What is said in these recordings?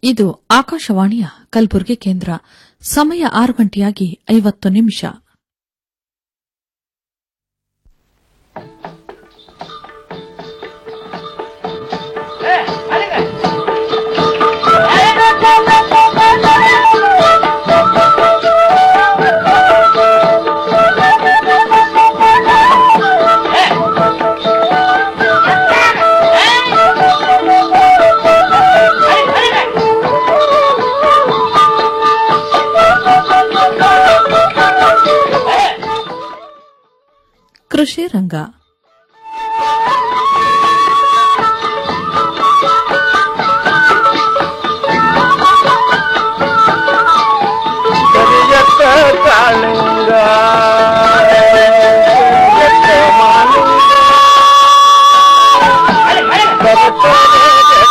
ಇದು ಆಕಾಶವಾಣಿಯ ಕಲಬುರಗಿ ಕೇಂದ್ರ ಸಮಯ ಆರು ಗಂಟೆಯಾಗಿ ಐವತ್ತು ನಿಮಿಷ ಕೃಷಿ ರಂಗ ಕರಿಯತ್ತ ಕಾಳಿಂಗ ಕರಿಯತ್ತ ಮಾಲಿಂಗ ಬರುತ್ತದೆ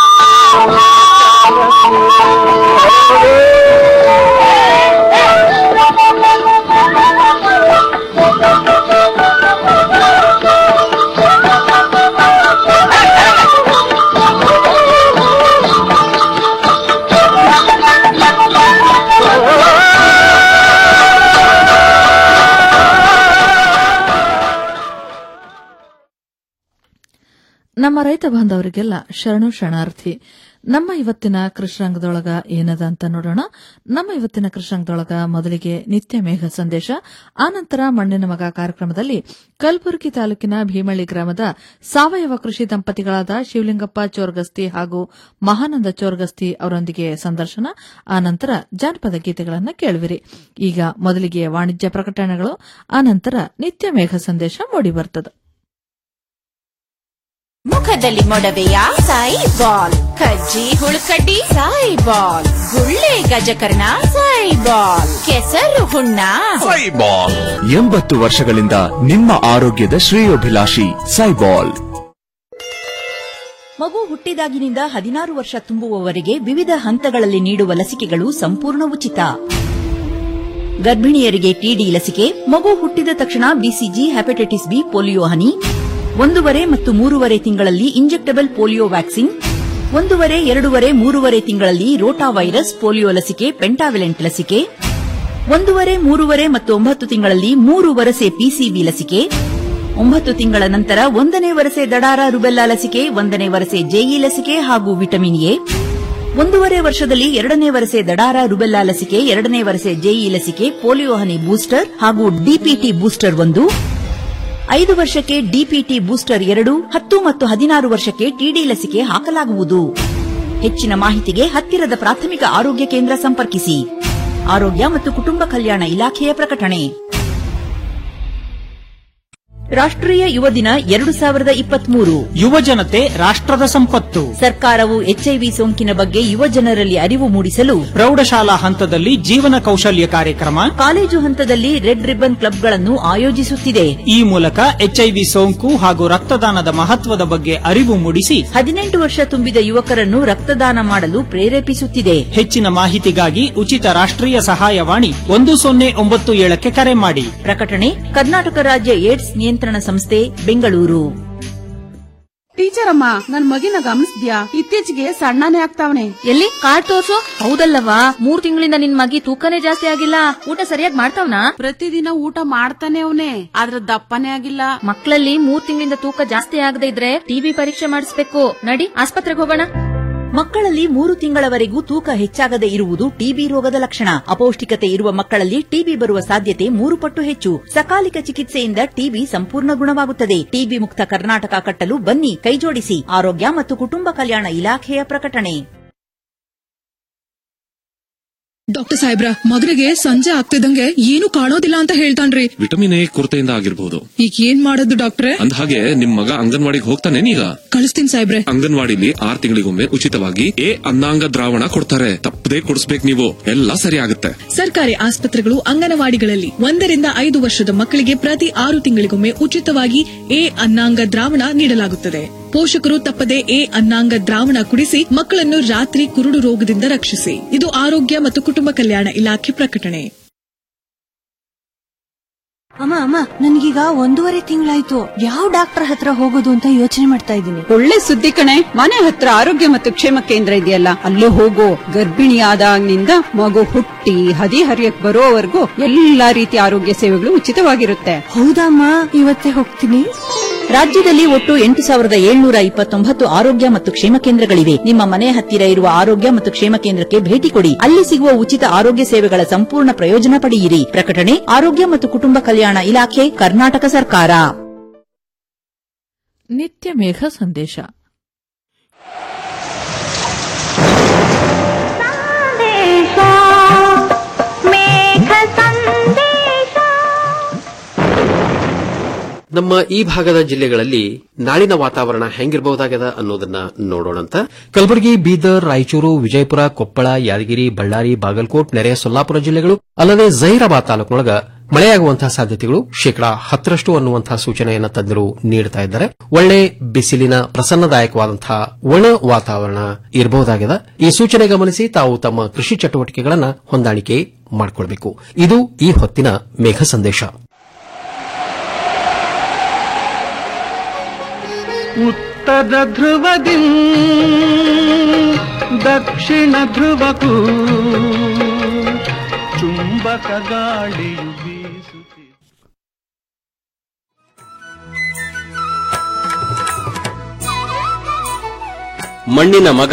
ನಮ್ಮ ರೈತ ಬಾಂಧವರಿಗೆಲ್ಲ ಶರಣು ಶರಣಾರ್ಥಿ ನಮ್ಮ ಇವತ್ತಿನ ಕೃಷ್ಣಾಂಗದೊಳಗ ಏನದ ಅಂತ ನೋಡೋಣ ನಮ್ಮ ಇವತ್ತಿನ ಕೃಷ್ಣಾಂಗದೊಳಗ ಮೊದಲಿಗೆ ನಿತ್ಯ ಮೇಘ ಸಂದೇಶ ಆನಂತರ ಮಣ್ಣಿನ ಮಗ ಕಾರ್ಯಕ್ರಮದಲ್ಲಿ ಕಲಬುರಗಿ ತಾಲೂಕಿನ ಭೀಮಳ್ಳಿ ಗ್ರಾಮದ ಸಾವಯವ ಕೃಷಿ ದಂಪತಿಗಳಾದ ಶಿವಲಿಂಗಪ್ಪ ಚೋರ್ಗಸ್ತಿ ಹಾಗೂ ಮಹಾನಂದ ಚೋರ್ಗಸ್ತಿ ಅವರೊಂದಿಗೆ ಸಂದರ್ಶನ ಆನಂತರ ಜಾನಪದ ಗೀತೆಗಳನ್ನು ಕೇಳುವಿರಿ ಈಗ ಮೊದಲಿಗೆ ವಾಣಿಜ್ಯ ಪ್ರಕಟಣೆಗಳು ಆನಂತರ ನಿತ್ಯ ಮೇಘ ಸಂದೇಶ ಮೂಡಿಬರುತ್ತದೆ ಮುಖದಲ್ಲಿ ಮೊಡವೆಯ ಸಾಯಿ ಬಾಲ್ ಕಜ್ಜಿ ಹುಳುಕಡ್ಡಿ ಸಾಯಿ ಬಾಲ್ ಗುಳ್ಳೆ ಗಜಕರ್ಣ ಸಾಯಿ ಬಾಲ್ ಕೆಸರು ಹುಣ್ಣ ಸೈಬಾಲ್ ಎಂಬತ್ತು ವರ್ಷಗಳಿಂದ ನಿಮ್ಮ ಆರೋಗ್ಯದ ಶ್ರೇಯೋಭಿಲಾಷಿ ಸೈಬಾಲ್ ಮಗು ಹುಟ್ಟಿದಾಗಿನಿಂದ ಹದಿನಾರು ವರ್ಷ ತುಂಬುವವರೆಗೆ ವಿವಿಧ ಹಂತಗಳಲ್ಲಿ ನೀಡುವ ಲಸಿಕೆಗಳು ಸಂಪೂರ್ಣ ಉಚಿತ ಗರ್ಭಿಣಿಯರಿಗೆ ಟಿಡಿ ಲಸಿಕೆ ಮಗು ಹುಟ್ಟಿದ ತಕ್ಷಣ ಬಿಸಿಜಿ ಹೆಪಟೈಟಿಸ್ ಬಿ ಪೋಲಿಯೋ ಹನಿ ಒಂದೂವರೆ ಮತ್ತು ಮೂರುವರೆ ತಿಂಗಳಲ್ಲಿ ಇಂಜೆಕ್ಟಬಲ್ ಪೋಲಿಯೋ ವ್ಯಾಕ್ಸಿನ್ ಒಂದೂವರೆ ಎರಡೂವರೆ ಮೂರುವರೆ ತಿಂಗಳಲ್ಲಿ ರೋಟಾ ವೈರಸ್ ಪೋಲಿಯೋ ಲಸಿಕೆ ಪೆಂಟಾವಿಲೆಂಟ್ ಲಸಿಕೆ ಒಂದೂವರೆ ಮೂರುವರೆ ಮತ್ತು ಒಂಬತ್ತು ತಿಂಗಳಲ್ಲಿ ಮೂರು ವರಸೆ ಪಿಸಿಬಿ ಲಸಿಕೆ ಒಂಬತ್ತು ತಿಂಗಳ ನಂತರ ಒಂದನೇ ವರಸೆ ದಡಾರ ರುಬೆಲ್ಲಾ ಲಸಿಕೆ ಒಂದನೇ ವರಸೆ ಜೆಇ ಲಸಿಕೆ ಹಾಗೂ ವಿಟಮಿನ್ ಎ ಒಂದೂವರೆ ವರ್ಷದಲ್ಲಿ ಎರಡನೇ ವರಸೆ ದಡಾರ ರುಬೆಲ್ಲಾ ಲಸಿಕೆ ಎರಡನೇ ವರಸೆ ಜೆಇ ಲಸಿಕೆ ಪೋಲಿಯೋ ಹನಿ ಬೂಸ್ಟರ್ ಹಾಗೂ ಡಿಪಿಟಿ ಬೂಸ್ಟರ್ ಒಂದು ಐದು ವರ್ಷಕ್ಕೆ ಡಿಪಿಟಿ ಬೂಸ್ಟರ್ ಎರಡು ಹತ್ತು ಮತ್ತು ಹದಿನಾರು ವರ್ಷಕ್ಕೆ ಟಿಡಿ ಲಸಿಕೆ ಹಾಕಲಾಗುವುದು ಹೆಚ್ಚಿನ ಮಾಹಿತಿಗೆ ಹತ್ತಿರದ ಪ್ರಾಥಮಿಕ ಆರೋಗ್ಯ ಕೇಂದ್ರ ಸಂಪರ್ಕಿಸಿ ಆರೋಗ್ಯ ಮತ್ತು ಕುಟುಂಬ ಕಲ್ಯಾಣ ಇಲಾಖೆಯ ಪ್ರಕಟಣೆ ರಾಷ್ಟ್ರೀಯ ಯುವ ದಿನ ಎರಡು ಸಾವಿರದ ಇಪ್ಪತ್ಮೂರು ಯುವ ಜನತೆ ರಾಷ್ಟ್ರದ ಸಂಪತ್ತು ಸರ್ಕಾರವು ಎಚ್ಐವಿ ಸೋಂಕಿನ ಬಗ್ಗೆ ಯುವ ಜನರಲ್ಲಿ ಅರಿವು ಮೂಡಿಸಲು ಪ್ರೌಢಶಾಲಾ ಹಂತದಲ್ಲಿ ಜೀವನ ಕೌಶಲ್ಯ ಕಾರ್ಯಕ್ರಮ ಕಾಲೇಜು ಹಂತದಲ್ಲಿ ರೆಡ್ ರಿಬ್ಬನ್ ಕ್ಲಬ್ಗಳನ್ನು ಆಯೋಜಿಸುತ್ತಿದೆ ಈ ಮೂಲಕ ಎಚ್ಐವಿ ಸೋಂಕು ಹಾಗೂ ರಕ್ತದಾನದ ಮಹತ್ವದ ಬಗ್ಗೆ ಅರಿವು ಮೂಡಿಸಿ ಹದಿನೆಂಟು ವರ್ಷ ತುಂಬಿದ ಯುವಕರನ್ನು ರಕ್ತದಾನ ಮಾಡಲು ಪ್ರೇರೇಪಿಸುತ್ತಿದೆ ಹೆಚ್ಚಿನ ಮಾಹಿತಿಗಾಗಿ ಉಚಿತ ರಾಷ್ಟ್ರೀಯ ಸಹಾಯವಾಣಿ ಒಂದು ಸೊನ್ನೆ ಒಂಬತ್ತು ಏಳಕ್ಕೆ ಕರೆ ಮಾಡಿ ಪ್ರಕಟಣೆ ಕರ್ನಾಟಕ ರಾಜ್ಯ ಏಡ್ಸ್ ನಿಯಂತ್ರಣ ಸಂಸ್ಥೆ ಬೆಂಗಳೂರು ಟೀಚರ್ ಅಮ್ಮ ನನ್ ಮಗಿನ ಗಮನಿಸ್ದ್ಯಾ ಇತ್ತೀಚೆಗೆ ಸಣ್ಣನೇ ಆಗ್ತಾವನೆ ಎಲ್ಲಿ ಕಾರ್ಡ್ ತೋರ್ಸು ಹೌದಲ್ಲವಾ ಮೂರ್ ತಿಂಗಳಿಂದ ನಿನ್ ಮಗಿ ತೂಕನೇ ಜಾಸ್ತಿ ಆಗಿಲ್ಲ ಊಟ ಸರಿಯಾಗಿ ಮಾಡ್ತಾವ್ನಾ ಪ್ರತಿದಿನ ಊಟ ಮಾಡ್ತಾನೆ ಅವನೇ ಆದ್ರ ದಪ್ಪನೇ ಆಗಿಲ್ಲ ಮಕ್ಕಳಲ್ಲಿ ಮೂರ್ ತಿಂಗಳಿಂದ ತೂಕ ಜಾಸ್ತಿ ಆಗದೆ ಇದ್ರೆ ಟಿಬಿ ಪರೀಕ್ಷೆ ಮಾಡಿಸ್ಬೇಕು ನಡಿ ಆಸ್ಪತ್ರೆಗೆ ಹೋಗೋಣ ಮಕ್ಕಳಲ್ಲಿ ಮೂರು ತಿಂಗಳವರೆಗೂ ತೂಕ ಹೆಚ್ಚಾಗದೆ ಇರುವುದು ಟಿಬಿ ರೋಗದ ಲಕ್ಷಣ ಅಪೌಷ್ಟಿಕತೆ ಇರುವ ಮಕ್ಕಳಲ್ಲಿ ಟಿಬಿ ಬರುವ ಸಾಧ್ಯತೆ ಮೂರು ಪಟ್ಟು ಹೆಚ್ಚು ಸಕಾಲಿಕ ಚಿಕಿತ್ಸೆಯಿಂದ ಟಿಬಿ ಸಂಪೂರ್ಣ ಗುಣವಾಗುತ್ತದೆ ಟಿಬಿ ಮುಕ್ತ ಕರ್ನಾಟಕ ಕಟ್ಟಲು ಬನ್ನಿ ಕೈಜೋಡಿಸಿ ಆರೋಗ್ಯ ಮತ್ತು ಕುಟುಂಬ ಕಲ್ಯಾಣ ಇಲಾಖೆಯ ಪ್ರಕಟಣೆ ಡಾಕ್ಟರ್ ಸಾಹೇಬ್ರ ಮಗನಿಗೆ ಸಂಜೆ ಆಗ್ತಿದಂಗೆ ಏನು ಕಾಣೋದಿಲ್ಲ ಅಂತ ಹೇಳ್ತಾನ್ರಿ ವಿಟಮಿನ್ ಎ ಕೊರತೆಯಿಂದ ಆಗಿರ್ಬೋದು ಈಗ ಏನ್ ಮಾಡೋದು ಡಾಕ್ಟ್ರೆ ಅಂದ ಹಾಗೆ ನಿಮ್ ಮಗ ಅಂಗನವಾಡಿಗೆ ಹೋಗ್ತಾನೇನೀಗ ಕಳಿಸ್ತೀನಿ ಸಾಹೇಬ್ರೆ ಅಂಗನವಾಡಿಲಿ ಆರ್ ತಿಂಗಳಿಗೊಮ್ಮೆ ಉಚಿತವಾಗಿ ಎ ಅನ್ನಾಂಗ ದ್ರಾವಣ ಕೊಡ್ತಾರೆ ತಪ್ಪದೇ ಕೊಡಿಸ್ಬೇಕು ನೀವು ಎಲ್ಲ ಸರಿ ಆಗುತ್ತೆ ಸರ್ಕಾರಿ ಆಸ್ಪತ್ರೆಗಳು ಅಂಗನವಾಡಿಗಳಲ್ಲಿ ಒಂದರಿಂದ ಐದು ವರ್ಷದ ಮಕ್ಕಳಿಗೆ ಪ್ರತಿ ಆರು ತಿಂಗಳಿಗೊಮ್ಮೆ ಉಚಿತವಾಗಿ ಎ ಅನ್ನಾಂಗ ದ್ರಾವಣ ನೀಡಲಾಗುತ್ತದೆ ಪೋಷಕರು ತಪ್ಪದೆ ಎ ಅನ್ನಾಂಗ ದ್ರಾವಣ ಕುಡಿಸಿ ಮಕ್ಕಳನ್ನು ರಾತ್ರಿ ಕುರುಡು ರೋಗದಿಂದ ರಕ್ಷಿಸಿ ಇದು ಆರೋಗ್ಯ ಮತ್ತು ಕುಟುಂಬ ಕಲ್ಯಾಣ ಇಲಾಖೆ ಪ್ರಕಟಣೆ ಅಮ್ಮ ಅಮ್ಮ ನನ್ಗೀಗ ಒಂದೂವರೆ ತಿಂಗಳಾಯ್ತು ಯಾವ ಡಾಕ್ಟರ್ ಹತ್ರ ಹೋಗೋದು ಅಂತ ಯೋಚನೆ ಮಾಡ್ತಾ ಇದ್ದೀನಿ ಒಳ್ಳೆ ಸುದ್ದಿ ಕಣೆ ಮನೆ ಹತ್ರ ಆರೋಗ್ಯ ಮತ್ತು ಕ್ಷೇಮ ಕೇಂದ್ರ ಇದೆಯಲ್ಲ ಅಲ್ಲೇ ಹೋಗು ಗರ್ಭಿಣಿಯಾದಾಗಿನಿಂದ ಮಗು ಹುಟ್ಟಿ ಹದಿ ಹರಿಯಕ್ ಬರೋವರೆಗೂ ಎಲ್ಲಾ ರೀತಿಯ ಆರೋಗ್ಯ ಸೇವೆಗಳು ಉಚಿತವಾಗಿರುತ್ತೆ ಹೌದಮ್ಮ ಇವತ್ತೇ ಹೋಗ್ತೀನಿ ರಾಜ್ಯದಲ್ಲಿ ಒಟ್ಟು ಎಂಟು ಸಾವಿರದ ಏಳ್ನೂರ ಇಪ್ಪತ್ತೊಂಬತ್ತು ಆರೋಗ್ಯ ಮತ್ತು ಕ್ಷೇಮ ಕೇಂದ್ರಗಳಿವೆ ನಿಮ್ಮ ಮನೆ ಹತ್ತಿರ ಇರುವ ಆರೋಗ್ಯ ಮತ್ತು ಕ್ಷೇಮ ಕೇಂದ್ರಕ್ಕೆ ಭೇಟಿ ಕೊಡಿ ಅಲ್ಲಿ ಸಿಗುವ ಉಚಿತ ಆರೋಗ್ಯ ಸೇವೆಗಳ ಸಂಪೂರ್ಣ ಪ್ರಯೋಜನ ಪಡೆಯಿರಿ ಪ್ರಕಟಣೆ ಆರೋಗ್ಯ ಮತ್ತು ಕುಟುಂಬ ಕಲ್ಯಾಣ ಇಲಾಖೆ ಕರ್ನಾಟಕ ಸರ್ಕಾರ ನಿತ್ಯ ಮೇಘ ಸಂದೇಶ ನಮ್ಮ ಈ ಭಾಗದ ಜಿಲ್ಲೆಗಳಲ್ಲಿ ನಾಳಿನ ವಾತಾವರಣ ಹೆಂಗಿರಬಹುದಾಗದ ಅನ್ನೋದನ್ನ ನೋಡೋಣಂತ ಕಲಬುರಗಿ ಬೀದರ್ ರಾಯಚೂರು ವಿಜಯಪುರ ಕೊಪ್ಪಳ ಯಾದಗಿರಿ ಬಳ್ಳಾರಿ ಬಾಗಲಕೋಟ್ ನೆರೆಯ ಸೊಲ್ಲಾಪುರ ಜಿಲ್ಲೆಗಳು ಅಲ್ಲದೆ ಜೈರಾಬಾದ್ ತಾಲೂಕಿನೊಳಗ ಮಳೆಯಾಗುವಂತಹ ಸಾಧ್ಯತೆಗಳು ಶೇಕಡಾ ಹತ್ತರಷ್ಟು ಅನ್ನುವಂತಹ ಸೂಚನೆಯನ್ನ ತಜ್ಞರು ನೀಡುತ್ತಾ ಇದ್ದಾರೆ ಒಳ್ಳೆ ಬಿಸಿಲಿನ ಪ್ರಸನ್ನದಾಯಕವಾದಂತಹ ಒಣ ವಾತಾವರಣ ಇರಬಹುದಾಗಿದೆ ಈ ಸೂಚನೆ ಗಮನಿಸಿ ತಾವು ತಮ್ಮ ಕೃಷಿ ಚಟುವಟಿಕೆಗಳನ್ನ ಹೊಂದಾಣಿಕೆ ಮಾಡಿಕೊಳ್ಬೇಕು ಇದು ಈ ಹೊತ್ತಿನ ಮೇಘ ಸಂದೇಶ ಉತ್ತರ ಧ್ರುವದಿ ದಕ್ಷಿಣ ಧ್ರುವಕ್ಕೂ ಚುಂಬಕ ಗಾಳಿಯು ಬೀಸುತ್ತಿದೆ ಮಣ್ಣಿನ ಮಗ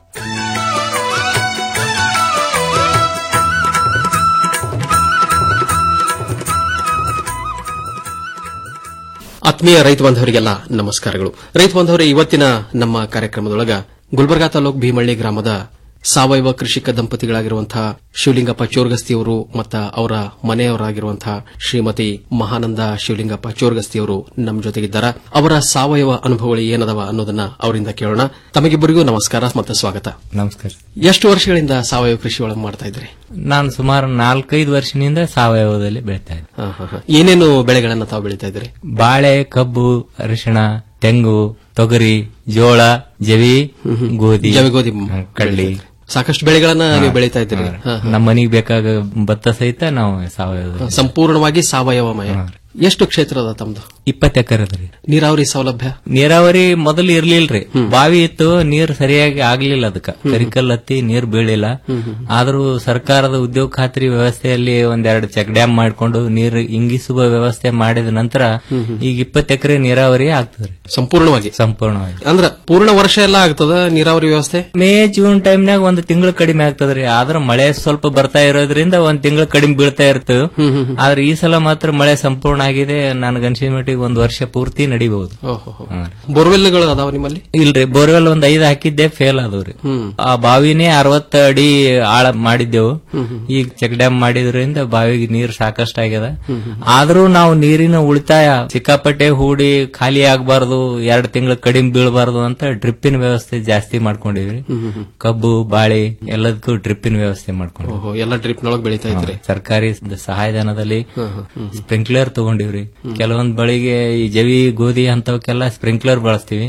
ಆತ್ಮೀಯ ರೈತ ಬಾಂಧವರಿಗೆಲ್ಲ ನಮಸ್ಕಾರಗಳು ರೈತ ಬಾಂಧವರೇ ಇವತ್ತಿನ ನಮ್ಮ ಕಾರ್ಯಕ್ರಮದೊಳಗ ಗುಲ್ಬರ್ಗಾ ತಾಲೂಕು ಭೀಮಳ್ಳಿ ಗ್ರಾಮದ ಸಾವಯವ ಕೃಷಿಕ ದಂಪತಿಗಳಾಗಿರುವಂತಹ ಶಿವಲಿಂಗಪ್ಪ ಚೋರ್ಗಸ್ತಿಯವರು ಮತ್ತು ಅವರ ಮನೆಯವರಾಗಿರುವಂತಹ ಶ್ರೀಮತಿ ಮಹಾನಂದ ಶಿವಲಿಂಗಪ್ಪ ಚೋರ್ಗಸ್ತಿಯವರು ನಮ್ಮ ಜೊತೆಗಿದ್ದಾರೆ ಅವರ ಸಾವಯವ ಅನುಭವಗಳು ಏನದವ ಅನ್ನೋದನ್ನ ಅವರಿಂದ ಕೇಳೋಣ ತಮಗಿಬ್ಬರಿಗೂ ನಮಸ್ಕಾರ ಮತ್ತು ಸ್ವಾಗತ ನಮಸ್ಕಾರ ಎಷ್ಟು ವರ್ಷಗಳಿಂದ ಸಾವಯವ ಕೃಷಿ ಒಳಗೆ ಮಾಡ್ತಾ ಇದ್ರಿ ನಾನು ಸುಮಾರು ನಾಲ್ಕೈದು ವರ್ಷದಿಂದ ಸಾವಯವದಲ್ಲಿ ಬೆಳಿತಾ ಇದ್ದೆ ಹಾ, ಹಾ, ಹಾ. ಏನೇನು ಬೆಳೆಗಳನ್ನ ತಾವು ಬೆಳೀತಾ ಇದ್ರಿ ಬಾಳೆ ಕಬ್ಬು ಅರಿಶಿಣ ತೆಂಗು ತೊಗರಿ ಜೋಳ ಜವಿ ಗೋಧಿ ಜವಿ ಗೋಧಿ ಹ್ಮ್, ಕಡ್ಲಿ ಸಾಕಷ್ಟು ಬೆಳೆಗಳನ್ನ ನೀವು ಬೆಳೀತಾ ಇದ್ದೀರಿ ಹಾ, ನಮ್ಮ ಮನೆಗೆ ಬೇಕಾಗ ಭತ್ತ ಸಹಿತ ನಾವು ಸಾವಯವ ಸಂಪೂರ್ಣವಾಗಿ ಸಾವಯವಮಯ ಎಷ್ಟು ಕ್ಷೇತ್ರ ಅದ ತಮ್ದು ಇಪ್ಪತ್ತು ಎಕರೆ ಅದ್ರಿ ನೀರಾವರಿ ಸೌಲಭ್ಯ ನೀರಾವರಿ ಮೊದಲು ಇರ್ಲಿಲ್ರಿ ಬಾವಿ ಇತ್ತು ನೀರ್ ಸರಿಯಾಗಿ ಆಗ್ಲಿಲ್ಲ ಅದಕ್ಕ ಕರಿಕಲ್ ಹತ್ತಿ ನೀರ್ ಬೀಳಿಲ್ಲ ಆದ್ರೂ ಸರ್ಕಾರದ ಉದ್ಯೋಗ ಖಾತ್ರಿ ವ್ಯವಸ್ಥೆಯಲ್ಲಿ ಒಂದೆರಡು ಚೆಕ್ ಡ್ಯಾಮ್ ಮಾಡ್ಕೊಂಡು ನೀರ್ ಇಂಗಿಸುವ ವ್ಯವಸ್ಥೆ ಮಾಡಿದ ನಂತರ ಈಗ ಇಪ್ಪತ್ತು ಎಕರೆ ನೀರಾವರಿ ಆಗ್ತದ್ರಿ ಸಂಪೂರ್ಣವಾಗಿ ಸಂಪೂರ್ಣವಾಗಿ ಅಂದ್ರ ಪೂರ್ಣ ವರ್ಷ ಎಲ್ಲ ಆಗ್ತದ ನೀರಾವರಿ ವ್ಯವಸ್ಥೆ ಮೇ ಜೂನ್ ಟೈಮ್ನಾಗ ಒಂದು ತಿಂಗಳು ಕಡಿಮೆ ಆಗ್ತದ್ರಿ ಆದ್ರ ಮಳೆ ಸ್ವಲ್ಪ ಬರ್ತಾ ಇರೋದ್ರಿಂದ ಒಂದ್ ತಿಂಗಳು ಕಡಿಮೆ ಬೀಳ್ತಾ ಇರ್ತದೆ ಆದ್ರೆ ಈ ಸಲ ಮಾತ್ರ ಮಳೆ ಸಂಪೂರ್ಣ ಆಗಿದೆ ನನ್ಗನ್ಸಿದ ಮಟ್ಟಿಗೆ ಒಂದ್ ವರ್ಷ ಪೂರ್ತಿ ನಡಿಬಹುದು ಬೋರ್ವೆಲ್ಗಳು ಅದಾವ ನಿಮ್ಮಲ್ಲಿ ಇಲ್ರಿ ಬೋರ್ವೆಲ್ ಒಂದ್ ಐದ್ ಹಾಕಿದ್ದೆ ಫೇಲ್ ಆದವ್ರಿ ಆ ಬಾವಿನೇ ಅರವತ್ತ ಅಡಿ ಆಳ ಮಾಡಿದ್ದೆವು ಈಗ ಚೆಕ್ ಡ್ಯಾಮ್ ಮಾಡಿದ್ರಿಂದ ಬಾವಿಗೆ ನೀರ್ ಸಾಕಷ್ಟು ಆಗ್ಯದ ಆದ್ರೂ ನಾವು ನೀರಿನ ಉಳಿತಾಯ ಸಿಕ್ಕಾಪಟ್ಟೆ ಹೂಡಿ ಖಾಲಿ ಆಗ್ಬಾರ್ದು ಎರಡ್ ತಿಂಗಳು ಕಡಿಮೆ ಬೀಳಬಾರ್ದು ಅಂತ ಡ್ರಿಪ್ಪಿನ ವ್ಯವಸ್ಥೆ ಜಾಸ್ತಿ ಮಾಡ್ಕೊಂಡಿವ್ರಿ ಕಬ್ಬು ಬಾಳೆ ಎಲ್ಲದಕ್ಕೂ ಡ್ರಿಪ್ಪಿನ ವ್ಯವಸ್ಥೆ ಮಾಡ್ಕೊಂಡಿವಿ ಓಹೋ ಎಲ್ಲ ಡ್ರಿಪ್ ನೊಳಗೆ ಬೆಳೀತಾ ಇದ್ರಿ ಸರ್ಕಾರಿ ಸಹಾಯಧನದಲ್ಲಿ ಸ್ಪ್ರಿಂಕ್ಲರ್ ತಗೊಂಡಿವ್ರಿ ಕೆಲವೊಂದ್ ಬಳಿಗೆ ಈ ಜವಿ ಗೋಧಿ ಅಂತವಕ್ಕೆಲ್ಲ ಸ್ಪ್ರಿಂಕ್ಲರ್ ಬಳಸ್ತೀವಿ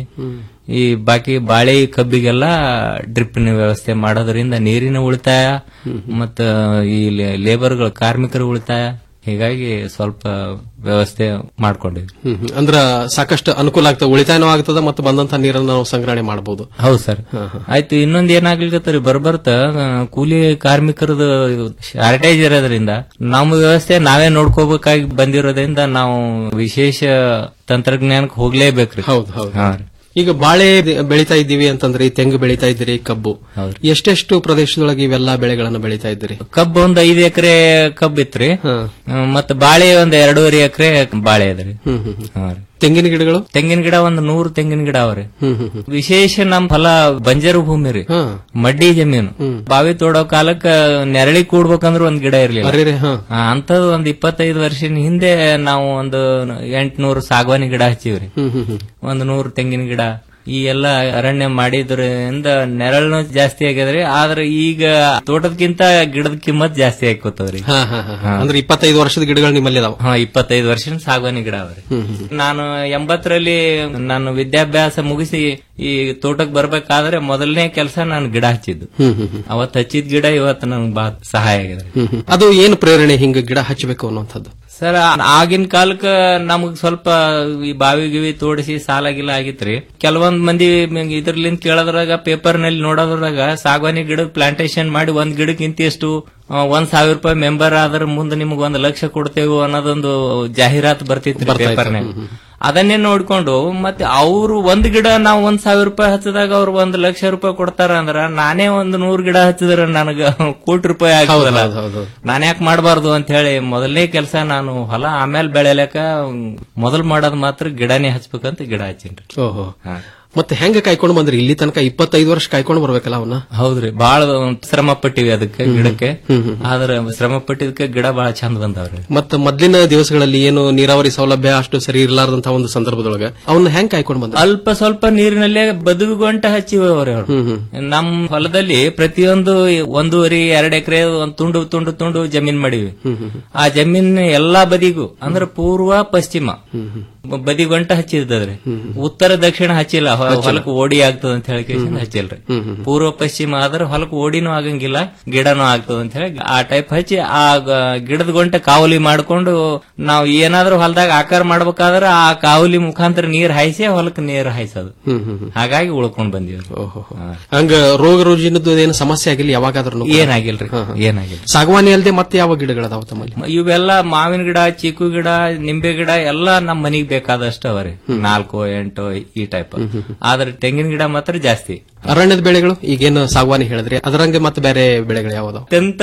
ಈ ಬಾಕಿ ಬಾಳೆ ಕಬ್ಬಿಗೆಲ್ಲ ಡ್ರಿಪ್ಪಿನ ವ್ಯವಸ್ಥೆ ಮಾಡೋದ್ರಿಂದ ನೀರಿನ ಉಳಿತಾಯ ಮತ್ತ ಈ ಲೇಬರ್ಗಳ ಕಾರ್ಮಿಕರ ಉಳಿತಾಯ ಹೀಗಾಗಿ ಸ್ವಲ್ಪ ವ್ಯವಸ್ಥೆ ಮಾಡ್ಕೊಂಡಿವಿ ಹ್ಮ್, ಹ್ಮ್. ಅಂದ್ರ ಸಾಕಷ್ಟು ಅನುಕೂಲ ಆಗ್ತದೆ ಉಳಿತಾಯನೂ ಆಗ್ತದ ಮತ್ತು ಬಂದಂತ ನೀರನ್ನು ನಾವು ಸಂಗ್ರಹಣೆ ಮಾಡಬಹುದು ಹೌದು ಸರ್ ಆಯ್ತು ಇನ್ನೊಂದ್ ಏನಾಗ್ಲಿಕತ್ತರಿ ಬರ್ಬರ್ತ ಆ, ಕೂಲಿ ಕಾರ್ಮಿಕರದು ಶಾರ್ಟೇಜ್ ಇರೋದ್ರಿಂದ ನಮ್ಮ ವ್ಯವಸ್ಥೆ ನಾವೇ ನೋಡ್ಕೋಬೇಕಾಗಿ ಬಂದಿರೋದ್ರಿಂದ ನಾವು ವಿಶೇಷ ತಂತ್ರಜ್ಞಾನಕ್ಕೆ ಹೋಗ್ಲೇಬೇಕ್ರಿ ಹೌದು ಹೌದು ಹಾ ರೀ. ಈಗ ಬಾಳೆ ಬೆಳೀತಾ ಇದ್ದೀವಿ ಅಂತಂದ್ರೆ ಈ ತೆಂಗು ಬೆಳೀತಾ ಇದ್ದೀರಿ ಕಬ್ಬು ಎಷ್ಟೆಷ್ಟು ಪ್ರದೇಶದೊಳಗೆ ಇವೆಲ್ಲ ಬೆಳೆಗಳನ್ನ ಬೆಳೀತಾ ಇದ್ದೀರಿ ಕಬ್ಬು ಒಂದ್ ಐದ್ ಎಕರೆ ಕಬ್ಬು ಇತ್ರಿ ಮತ್ತ ಬಾಳೆ ಒಂದ್ ಎರಡೂವರೆ ಎಕರೆ ಬಾಳೆ ಅದ್ರಿ ಹಾ ರೀ. ತೆಂಗಿನ ಗಿಡಗಳು ತೆಂಗಿನ ಗಿಡ ಒಂದ್ ನೂರು ತೆಂಗಿನ ಗಿಡ ಅವ್ರಿ ವಿಶೇಷ ನಮ್ ಫಲ ಬಂಜರು ಭೂಮಿ ರೀ ಮಡ್ಡಿ ಜಮೀನು ಬಾವಿ ತೋಡೋ ಕಾಲಕ್ಕ ನೆರಳಿ ಕೂಡ್ಬೇಕಂದ್ರ ಒಂದ್ ಗಿಡ ಇರ್ಲಿಲ್ಲ ಅರೆರೆ, ಹಾ. ಆ, ಅಂಥದ್ದು ಒಂದ್ ಇಪ್ಪತ್ತೈದು ವರ್ಷದ ಹಿಂದೆ ನಾವು ಒಂದು ಎಂಟ್ನೂರು ಸಾಗವಾನಿ ಗಿಡ ಹಚ್ಚಿವ್ರಿ ಒಂದು ನೂರು ತೆಂಗಿನ ಗಿಡ ಈ ಎಲ್ಲ ಅರಣ್ಯ ಮಾಡಿದ್ರಿಂದ ನೆರಳು ಜಾಸ್ತಿ ಆಗ್ಯದ್ರಿ ಆದ್ರೆ ಈಗ ತೋಟದಕ್ಕಿಂತ ಗಿಡದ ಕಿಮ್ಮತ್ ಜಾಸ್ತಿ ಆಯ್ಕೋತವ್ರಿ ಹಾ, ಹಾ, ಹಾ, ಹಾ. ಅಂದ್ರೆ ಇಪ್ಪತ್ತೈದು ವರ್ಷದ ಗಿಡಗಳು ನಿಮ್ಮಲ್ಲಿ ಇದಾವ ಹಾ ಇಪ್ಪತ್ತೈದು ವರ್ಷದ ಸಾಗವಾನಿ ಗಿಡ ಅವ್ರಿ ನಾನು ಎಂಬತ್ತರಲ್ಲಿ ನಾನು ವಿದ್ಯಾಭ್ಯಾಸ ಮುಗಿಸಿ ಈ ತೋಟಕ್ಕೆ ಬರ್ಬೇಕಾದ್ರೆ ಮೊದಲನೇ ಕೆಲಸ ನಾನು ಗಿಡ ಹಚ್ಚಿದ್ದು ಅವತ್ ಹಚ್ಚಿದ ಗಿಡ ಇವತ್ತು ನನ್ಗೆ ಬಹಳ ಸಹಾಯ ಆಗಿದೆ ಅದು ಏನು ಪ್ರೇರಣೆ ಹಿಂಗ ಗಿಡ ಹಚ್ಚಬೇಕು ಅನ್ನುವಂಥದ್ದು ಸರ್ ಆಗಿನ ಕಾಲಕ್ಕ ನಮಗ್ ಸ್ವಲ್ಪ ಈ ಬಾವಿ ಗಿವಿ ತೋಡಿಸಿ ಸಾಲ ಗಿಲ ಆಗಿತ್ರಿ ಕೆಲವೊಂದ್ ಮಂದಿ ಇದ್ರಲಿಂದ ಕೇಳೋದ್ರಾಗ ಪೇಪರ್ ನಲ್ಲಿ ನೋಡೋದ್ರಾಗ ಸಾಗವಾನಿ ಗಿಡದ ಪ್ಲಾಂಟೇಶನ್ ಮಾಡಿ ಒಂದ್ ಗಿಡಕ್ಕೆ ಇಂತಿಷ್ಟು ಆ, ಒಂದ್ ಸಾವಿರ ರೂಪಾಯಿ ಮೆಂಬರ್ ಆದ್ರ ಮುಂದೆ ನಿಮ್ಗೆ ಒಂದ್ ಲಕ್ಷ ಕೊಡ್ತೇವೆ ಅನ್ನೋದೊಂದು ಜಾಹೀರಾತು ಬರ್ತಿತ್ತು ಬರ್ತಾ ಇತ್ತು. ಪೇಪರ್ನಾಗ ಅದನ್ನೇ ನೋಡ್ಕೊಂಡು ಮತ್ತೆ ಅವ್ರು ಒಂದ್ ಗಿಡ ನಾವು ಒಂದ್ ಸಾವಿರ ರೂಪಾಯಿ ಹಚ್ಚಿದಾಗ ಅವ್ರು ಒಂದ್ ಲಕ್ಷ ರೂಪಾಯಿ ಕೊಡ್ತಾರ ಅಂದ್ರ ನಾನೇ ಒಂದ್ ನೂರ್ ಗಿಡ ಹಚ್ಚಿದ್ರ ನನಗ ಕೋಟಿ ರೂಪಾಯಿ ಆಗ್ತದಲ್ಲ ಹೌದು, ಹೌದು. ನಾನ್ ಯಾಕೆ ಮಾಡಬಾರ್ದು ಅಂತ ಹೇಳಿ ಮೊದಲನೇ ಕೆಲಸ ನಾನು ಹೊಲ ಆಮೇಲೆ ಬೆಳೆಯಲಕ ಮೊದಲ್ ಮಾಡೋದ್ ಮಾತ್ರ ಗಿಡನೇ ಹಚ್ಬೇಕಂತ ಗಿಡ ಹಚ್ಚಿನ್ರಿ ಓಹೋ ಮತ್ತೆ ಹೆಂಗ ಕಾಯ್ಕೊಂಡು ಬಂದ್ರಿ ಇಲ್ಲಿ ತನಕ ಇಪ್ಪತ್ತೈದು ವರ್ಷ ಕಾಯ್ಕೊಂಡು ಬರ್ಬೇಕಲ್ಲ ಅವನ್ನ ಹೌದ್ರಿ ಬಾಳ ಶ್ರಮ ಪಟ್ಟಿವಿ ಅದಕ್ಕೆ ಗಿಡಕ್ಕೆ ಆದ್ರ ಶ್ರಮ ಪಟ್ಟಿದಕ್ಕೆ ಗಿಡ ಬಾಳ ಚಂದ ಬಂದಾವ್ರಿ ಮತ್ತ ಮೊದ್ಲಿನ ದಿವಸಗಳಲ್ಲಿ ಏನು ನೀರಾವರಿ ಸೌಲಭ್ಯ ಅಷ್ಟು ಸರಿ ಇರ್ಲಾರ್ದಂತಹ ಒಂದು ಸಂದರ್ಭದೊಳಗ ಅವನ್ನ ಹೆಂಗ್ ಕಾಯ್ಕೊಂಡು ಬಂದ ಅಲ್ಪ ಸ್ವಲ್ಪ ನೀರಿನಲ್ಲೇ ಬದುಕು ಗಂಟ ಹಚ್ಚಿವ ಅವ್ರು ನಮ್ ಹೊಲದಲ್ಲಿ ಪ್ರತಿಯೊಂದು ಒಂದೂವರೆ ಎರಡ್ ಎಕರೆ ಒಂದ್ ತುಂಡು ತುಂಡು ತುಂಡು ಜಮೀನ್ ಮಾಡಿವಿ ಆ ಜಮೀನ್ ಎಲ್ಲಾ ಬದಿಗೂ ಅಂದ್ರೆ ಪೂರ್ವ ಪಶ್ಚಿಮ ಬದಿ ಗಂಟ ಹಚ್ಚಿದ್ದದ್ರಿ ಉತ್ತರ ದಕ್ಷಿಣ ಹಚ್ಚಿಲ್ಲ ಹೊ- ಹಚ್ಚಿಲ್ಲ. ಹೊಲಕ್ಕೆ ಓಡಿ ಆಗ್ತದ ಅಂತ ಹೇಳಿ ಕೇಸಿಂದ ಹಚ್ಚಿಲ್ರಿ ಪೂರ್ವ ಪಶ್ಚಿಮ ಆದ್ರೆ ಹೊಲಕ್ಕೆ ಓಡಿನೂ ಆಗಂಗಿಲ್ಲ ಗಿಡನೂ ಆಗ್ತದ ಅಂತ ಹೇಳಿ ಆ ಟೈಪ್ ಹಚ್ಚಿ ಆ ಗ- ಗಿಡದ ಗಂಟೆ ಕಾವಲಿ ಮಾಡ್ಕೊಂಡು ನಾವು ಏನಾದ್ರೂ ಹೊಲದಾಗ ಆಕಾರ ಮಾಡ್ಬೇಕಾದ್ರೆ ಆ ಕಾವಲಿ ಮುಖಾಂತರ ನೀರ್ ಹಾಯಿಸಿ ಹೊಲಕ್ಕೆ ನೀರ್ ಹಾಯಿಸೋದು ಹಾಗಾಗಿ ಉಳ್ಕೊಂಡ್ ಬಂದಿವಿ ಹಂಗ ರೋಗ ರುಜಿನದ್ದು ಏನು ಸಮಸ್ಯೆ ಆಗಿಲ್ಲ ಯಾವಾಗಾದ್ರೂ ಏನಾಗಿಲ್ರಿ ಏನಾಗಿಲ್ಲ ಸಾಗವಾನಿ ಅಲ್ಲದೆ ಮತ್ತೆ ಯಾವ ಗಿಡಗಳದಾವ ತಮ್ಮಲ್ಲಿ ಇವೆಲ್ಲ ಮಾವಿನ ಗಿಡ ಚೀಕು ಗಿಡ ನಿಂಬೆ ಗಿಡ ಎಲ್ಲ ನಮ್ಮ ಮನಿಗ್ ಬೇಕಾದಷ್ಟು ಅವರಿ ನಾಲ್ಕು ಎಂಟು ಈ ಟೈಪ್ ಆದ್ರೆ ತೆಂಗಿನ ಗಿಡ ಮಾತ್ರ ಜಾಸ್ತಿ ಅರಣ್ಯದ ಬೆಳೆಗಳು ಈಗೇನು ಸಾಗವಾನಿ ಹೇಳಿದ್ರಿ ಅದರಂಗೆ ಮತ್ತೆ ಬೇರೆ ಬೆಳೆಗಳು ಯಾವ್ದಾವ ಅತ್ಯಂತ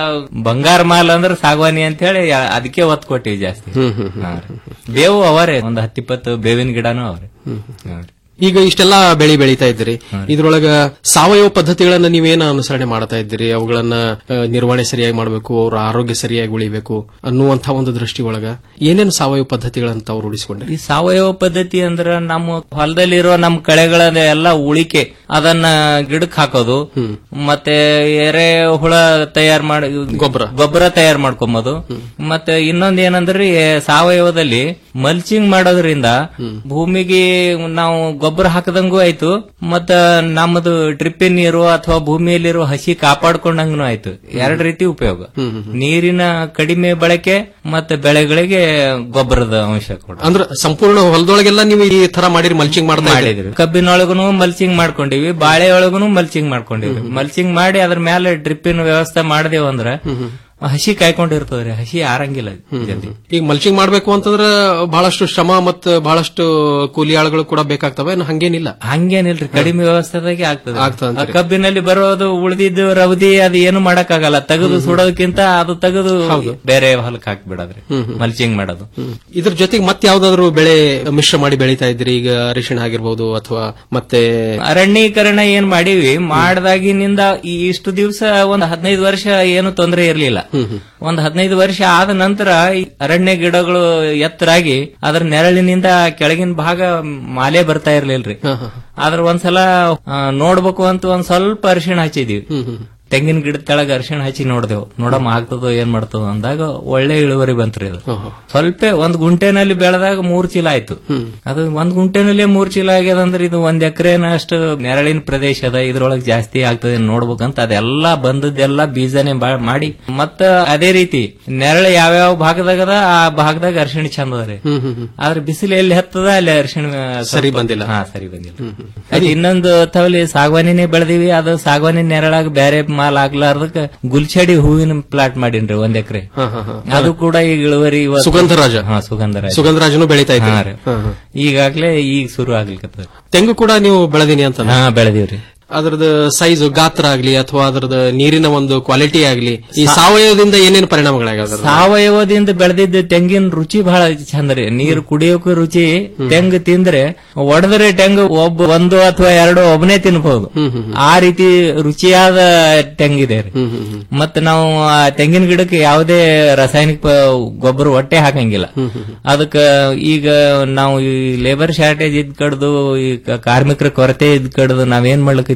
ಬಂಗಾರ ಮಾಲ್ ಅಂದ್ರೆ ಸಾಗವಾನಿ ಅಂತ ಹೇಳಿ ಅದಕ್ಕೆ ಒತ್ತು ಕೊಟ್ಟಿವಿ ಜಾಸ್ತಿ ಹಾ ರೀ. ಬೇವು ಅವರೇ ಒಂದ್ ಹತ್ತಿಪ್ಪತ್ತು ಬೇವಿನ ಗಿಡನೂ ಅವ್ರೆ ಹಾ ರೀ. ಈಗ ಇಷ್ಟೆಲ್ಲಾ ಬೆಳಿ ಬೆಳೀತಾ ಇದ್ದೀರಿ ಇದ್ರೊಳಗ ಸಾವಯವ ಪದ್ಧತಿಗಳನ್ನ ನೀವೇನ ಅನುಸರಣೆ ಮಾಡ್ತಾ ಇದ್ದೀರಿ ಅವುಗಳನ್ನ ಆ, ನಿರ್ವಹಣೆ ಸರಿಯಾಗಿ ಮಾಡಬೇಕು ಅವ್ರ ಆರೋಗ್ಯ ಸರಿಯಾಗಿ ಉಳಿಬೇಕು ಅನ್ನುವಂತ ಒಂದು ದೃಷ್ಟಿ ಒಳಗ ಏನೇನು ಸಾವಯವ ಪದ್ಧತಿಗಳನ್ನ ತಾವು ರೂಢಿಸಿಕೊಂಡ್ರಿ ಈ ಸಾವಯವ ಪದ್ಧತಿ ಅಂದ್ರ ನಮ್ಮ ಹೊಲದಲ್ಲಿರೋ ನಮ್ಮ ಕಳೆಗಳ ಎಲ್ಲ ಉಳಿಕೆ ಅದನ್ನ ಗಿಡಕ್ ಹಾಕೋದು ಮತ್ತೆ ಎರೆ ಹುಳ ತಯಾರು ಮಾಡಿ ಗೊಬ್ಬರ ಗೊಬ್ಬರ ತಯಾರು ಮಾಡ್ಕೊಂಬೋದು ಮತ್ತೆ ಇನ್ನೊಂದ್ ಏನಂದ್ರೆ ಈ ಸಾವಯವದಲ್ಲಿ ಮಲ್ಚಿಂಗ್ ಮಾಡೋದ್ರಿಂದ ಭೂಮಿಗೆ ನಾವು ಗೊಬ್ಬರ ಹಾಕದಂಗೂ ಆಯ್ತು ಮತ್ತ ನಮ್ಮದು ಡ್ರಿಪ್ಪಿನ ನೀರು ಅಥವಾ ಭೂಮಿಯಲ್ಲಿರೋ ಹಸಿ ಕಾಪಾಡ್ಕೊಂಡಂಗೂ ಆಯ್ತು ಎರಡ್ ರೀತಿ ಉಪಯೋಗ ನೀರಿನ ಕಡಿಮೆ ಬಳಕೆ ಮತ್ತೆ ಬೆಳೆಗಳಿಗೆ ಗೊಬ್ಬರದ ಅಂಶ ಕೂಡ ಅಂದ್ರ ಸಂಪೂರ್ಣ ಹೊಲದೊಳಗೆಲ್ಲ ನೀವು ಈ ತರ ಮಾಡಿರಿ ಮಲ್ಚಿಂಗ್ ಮಾಡ್ತಾ ಇದ್ದೀರಿ. ಮಾಡಿದ್ವಿ ಕಬ್ಬಿನೊಳಗುನು ಮಲ್ಚಿಂಗ್ ಮಾಡ್ಕೊಂಡಿವಿ ಬಾಳೆ ಒಳಗುನು ಮಲ್ಚಿಂಗ್ ಮಾಡ್ಕೊಂಡಿವಿ ಮಲ್ಚಿಂಗ್ ಮಾಡಿ ಅದ್ರ ಮೇಲೆ ಡ್ರಿಪ್ಪಿನ ವ್ಯವಸ್ಥೆ ಮಾಡಿದೆವು ಅಂದ್ರ ಹಸಿ ಕಾಯ್ಕೊಂಡಿರ್ತದ್ರಿ ಹಸಿ ಆರಂಗಿಲ್ಲ ಜಲ್ದಿ ಈಗ ಮಲ್ಚಿಂಗ್ ಮಾಡ್ಬೇಕು ಅಂತಂದ್ರ ಬಹಳಷ್ಟು ಶ್ರಮ ಮತ್ತು ಬಹಳಷ್ಟು ಕೂಲಿ ಆಳುಗಳು ಕೂಡ ಬೇಕಾಗ್ತವೆ ಇನ್ನು ಹಂಗೇನಿಲ್ಲ ಹಂಗೇನಿಲ್ರಿ ಕಡಿಮೆ ವ್ಯವಸ್ಥೆದಾಗೆ ಆಗ್ತದೆ ಆಗ್ತದೆ ಆ ಕಬ್ಬಿನಲ್ಲಿ ಬರೋದು ಉಳಿದಿದ್ದು ರವದಿ ಅದು ಏನು ಮಾಡಕ್ಕಾಗಲ್ಲ ತೆಗೆದು ಸುಡೋದಕ್ಕಿಂತ ಅದು ತೆಗೆದು ಬೇರೆ ಹೊಲಕ್ಕೆ ಹಾಕ್ಬಿಡೋದ್ರಿ ಮಲ್ಚಿಂಗ್ ಮಾಡೋದು ಇದ್ರ ಜೊತೆಗೆ ಮತ್ತೆ ಯಾವ್ದಾದ್ರು ಬೆಳೆ ಮಿಶ್ರ ಮಾಡಿ ಬೆಳೀತಾ ಇದ್ರಿ ಈಗ ಅರಿಶಿಣ ಆಗಿರ್ಬೋದು ಅಥವಾ ಮತ್ತೆ ಅರಣ್ಯೀಕರಣ ಏನ್ ಮಾಡೀವಿ ಮಾಡ್ದಾಗಿನಿಂದ ಈ ಇಷ್ಟು ದಿವಸ ಒಂದ್ ಹದಿನೈದು ವರ್ಷ ಏನು ತೊಂದರೆ ಇರ್ಲಿಲ್ಲ ಒಂದ್ ಹದಿನೈದು ವರ್ಷ ಆದ ನಂತರ ಈ ಅರಣ್ಯ ಗಿಡಗಳು ಎತ್ತರಾಗಿ ಅದ್ರ ನೆರಳಿನಿಂದ ಕೆಳಗಿನ ಭಾಗ ಮಾಲೆ ಬರ್ತಾ ಇರ್ಲಿಲ್ರಿ ಆದ್ರ ಒಂದ್ಸಲ ಆ, ನೋಡ್ಬೇಕು ಅಂತ ಒಂದ್ ಸ್ವಲ್ಪ ಅರಿಶಿಣ ಹಚ್ಚಿದೀವಿ ತೆಂಗಿನ ಗಿಡದ ತೆಳಗ ಅರಿಶಿಣ ಹಚ್ಚಿ ನೋಡ್ದೆವು ನೋಡಮ್ಮ ಆಗ್ತದೋ ಏನ್ ಮಾಡ್ತದೋ ಅಂದಾಗ ಒಳ್ಳೆ ಇಳುವರಿ ಬಂತ್ರಿ ಅದು ಸ್ವಲ್ಪ ಒಂದ್ ಗುಂಟೆನಲ್ಲಿ ಬೆಳೆದಾಗ ಮೂರ್ ಚೀಲ ಆಯ್ತು ಅದು ಒಂದ್ ಗುಂಟೆನಲ್ಲೇ ಮೂರ್ ಚೀಲ ಆಗ್ಯದ ಅಂದ್ರೆ ಇದು ಒಂದ್ ಎಕರೆನ ಅಷ್ಟು ನೆರಳಿನ ಪ್ರದೇಶ ಅದ ಇದ್ರೊಳಗೆ ಜಾಸ್ತಿ ಆಗ್ತದೆ ನೋಡ್ಬೇಕಂತ ಅದೆಲ್ಲ ಬಂದದ್ದೆಲ್ಲ ಬೀಜನೇ ಬಾ- ಮಾಡಿ ಮತ್ತ ಅದೇ ರೀತಿ ನೆರಳು ಯಾವ್ಯಾವ ಭಾಗದಾಗ ಅದ ಆ ಭಾಗದಾಗ ಅರಿಶಿಣ ಚಂದ ಅದ ರೀ ಆದ್ರೆ ಬಿಸಿಲು ಎಲ್ಲಿ ಹತ್ತದ ಅಲ್ಲಿ ಅರಿಶಿಣ ಸ್ವಲ್ಪ- ಸರಿ ಬಂದಿಲ್ಲ. ಹಾ ಸರಿ ಬಂದಿಲ್ಲ ಆಯ್ತು, ಇನ್ನೊಂದು ತವಲಿ ಸಾಗವಾನಿನೇ ಬೆಳೆದಿವಿ ಅದು ಸಾಗವಾನಿ ನೆರಳಾಗ ಬೇರೆ ಮಾಲ್ ಆಗ್ಲಾರ್ದಕ್ಕ ಗುಲ್ಚಡಿ ಹೂವಿನ ಪ್ಲಾಟ್ ಮಾಡೀನ್ರಿ ಒಂದ್ ಎಕರೆ ಅದು ಕೂಡ ಈಗ ಇಳುವರಿ ಇವತ್ತು- ಸುಗಂಧರಾಜ. ಹಾ ಸುಗಂಧರಾಜ ಸುಗಂಧರಾಜನು ಬೆಳೀತಾ ಇದ್ದೀರಿ. ಹಾ ರೀ. ಹಾ, ಹಾ. ಈಗಾಗ್ಲೇ ಈಗ ಶುರು ಆಗ್ಲಿಕ್ಕೆ ತೆಂಗು ಕೂಡ ನೀವು ಬೆಳೆದಿನಿ ಅಂತ ಹಾ ಬೆಳೆದಿವ್ರಿ ಅದರದ ಸೈಜ್ ಗಾತ್ರ ಆಗ್ಲಿ ಅಥವಾ ಅದರದ ನೀರಿನ ಒಂದು ಕ್ವಾಲಿಟಿ ಆಗ್ಲಿ ಈ ಸಾವಯವದಿಂದ ಏನೇನು ಪರಿಣಾಮಗಳಾಗ್ಯಾವ ಸಾವಯವದಿಂದ ಬೆಳೆದಿದ್ದ ತೆಂಗಿನ ರುಚಿ ಬಹಳ ಚಂದ ರೀ ನೀರು ಕುಡಿಯೋಕೆ ರುಚಿ ತೆಂಗ್ ತಿಂದ್ರೆ ಒಡೆದ್ರೆ ತೆಂಗು ಒಬ್ಬ ಒಂದು ಅಥವಾ ಎರಡು ಒಬ್ಬನೇ ತಿನ್ಬಹುದು ಆ ರೀತಿ ರುಚಿಯಾದ ತೆಂಗಿದೆ ರೀ ಮತ್ತೆ ನಾವು ಆ ತೆಂಗಿನ ಗಿಡಕ್ಕೆ ಯಾವುದೇ ರಾಸಾಯನಿಕ ಪ- ಗೊಬ್ಬರ ಒಟ್ಟೆ ಹಾಕಂಗಿಲ್ಲ ಅದಕ್ಕ ಈಗ ನಾವು ಈ ಲೇಬರ್ ಶಾರ್ಟೇಜ್ ಇದ್ ಕಡ್ದು ಈ ಕ- ಕಾರ್ಮಿಕರ ಕೊರತೆ ಇದ್ ಕಡ್ದು ನಾವೇನ್ ಮಾಡ್ಲಿಕ್ಕೆ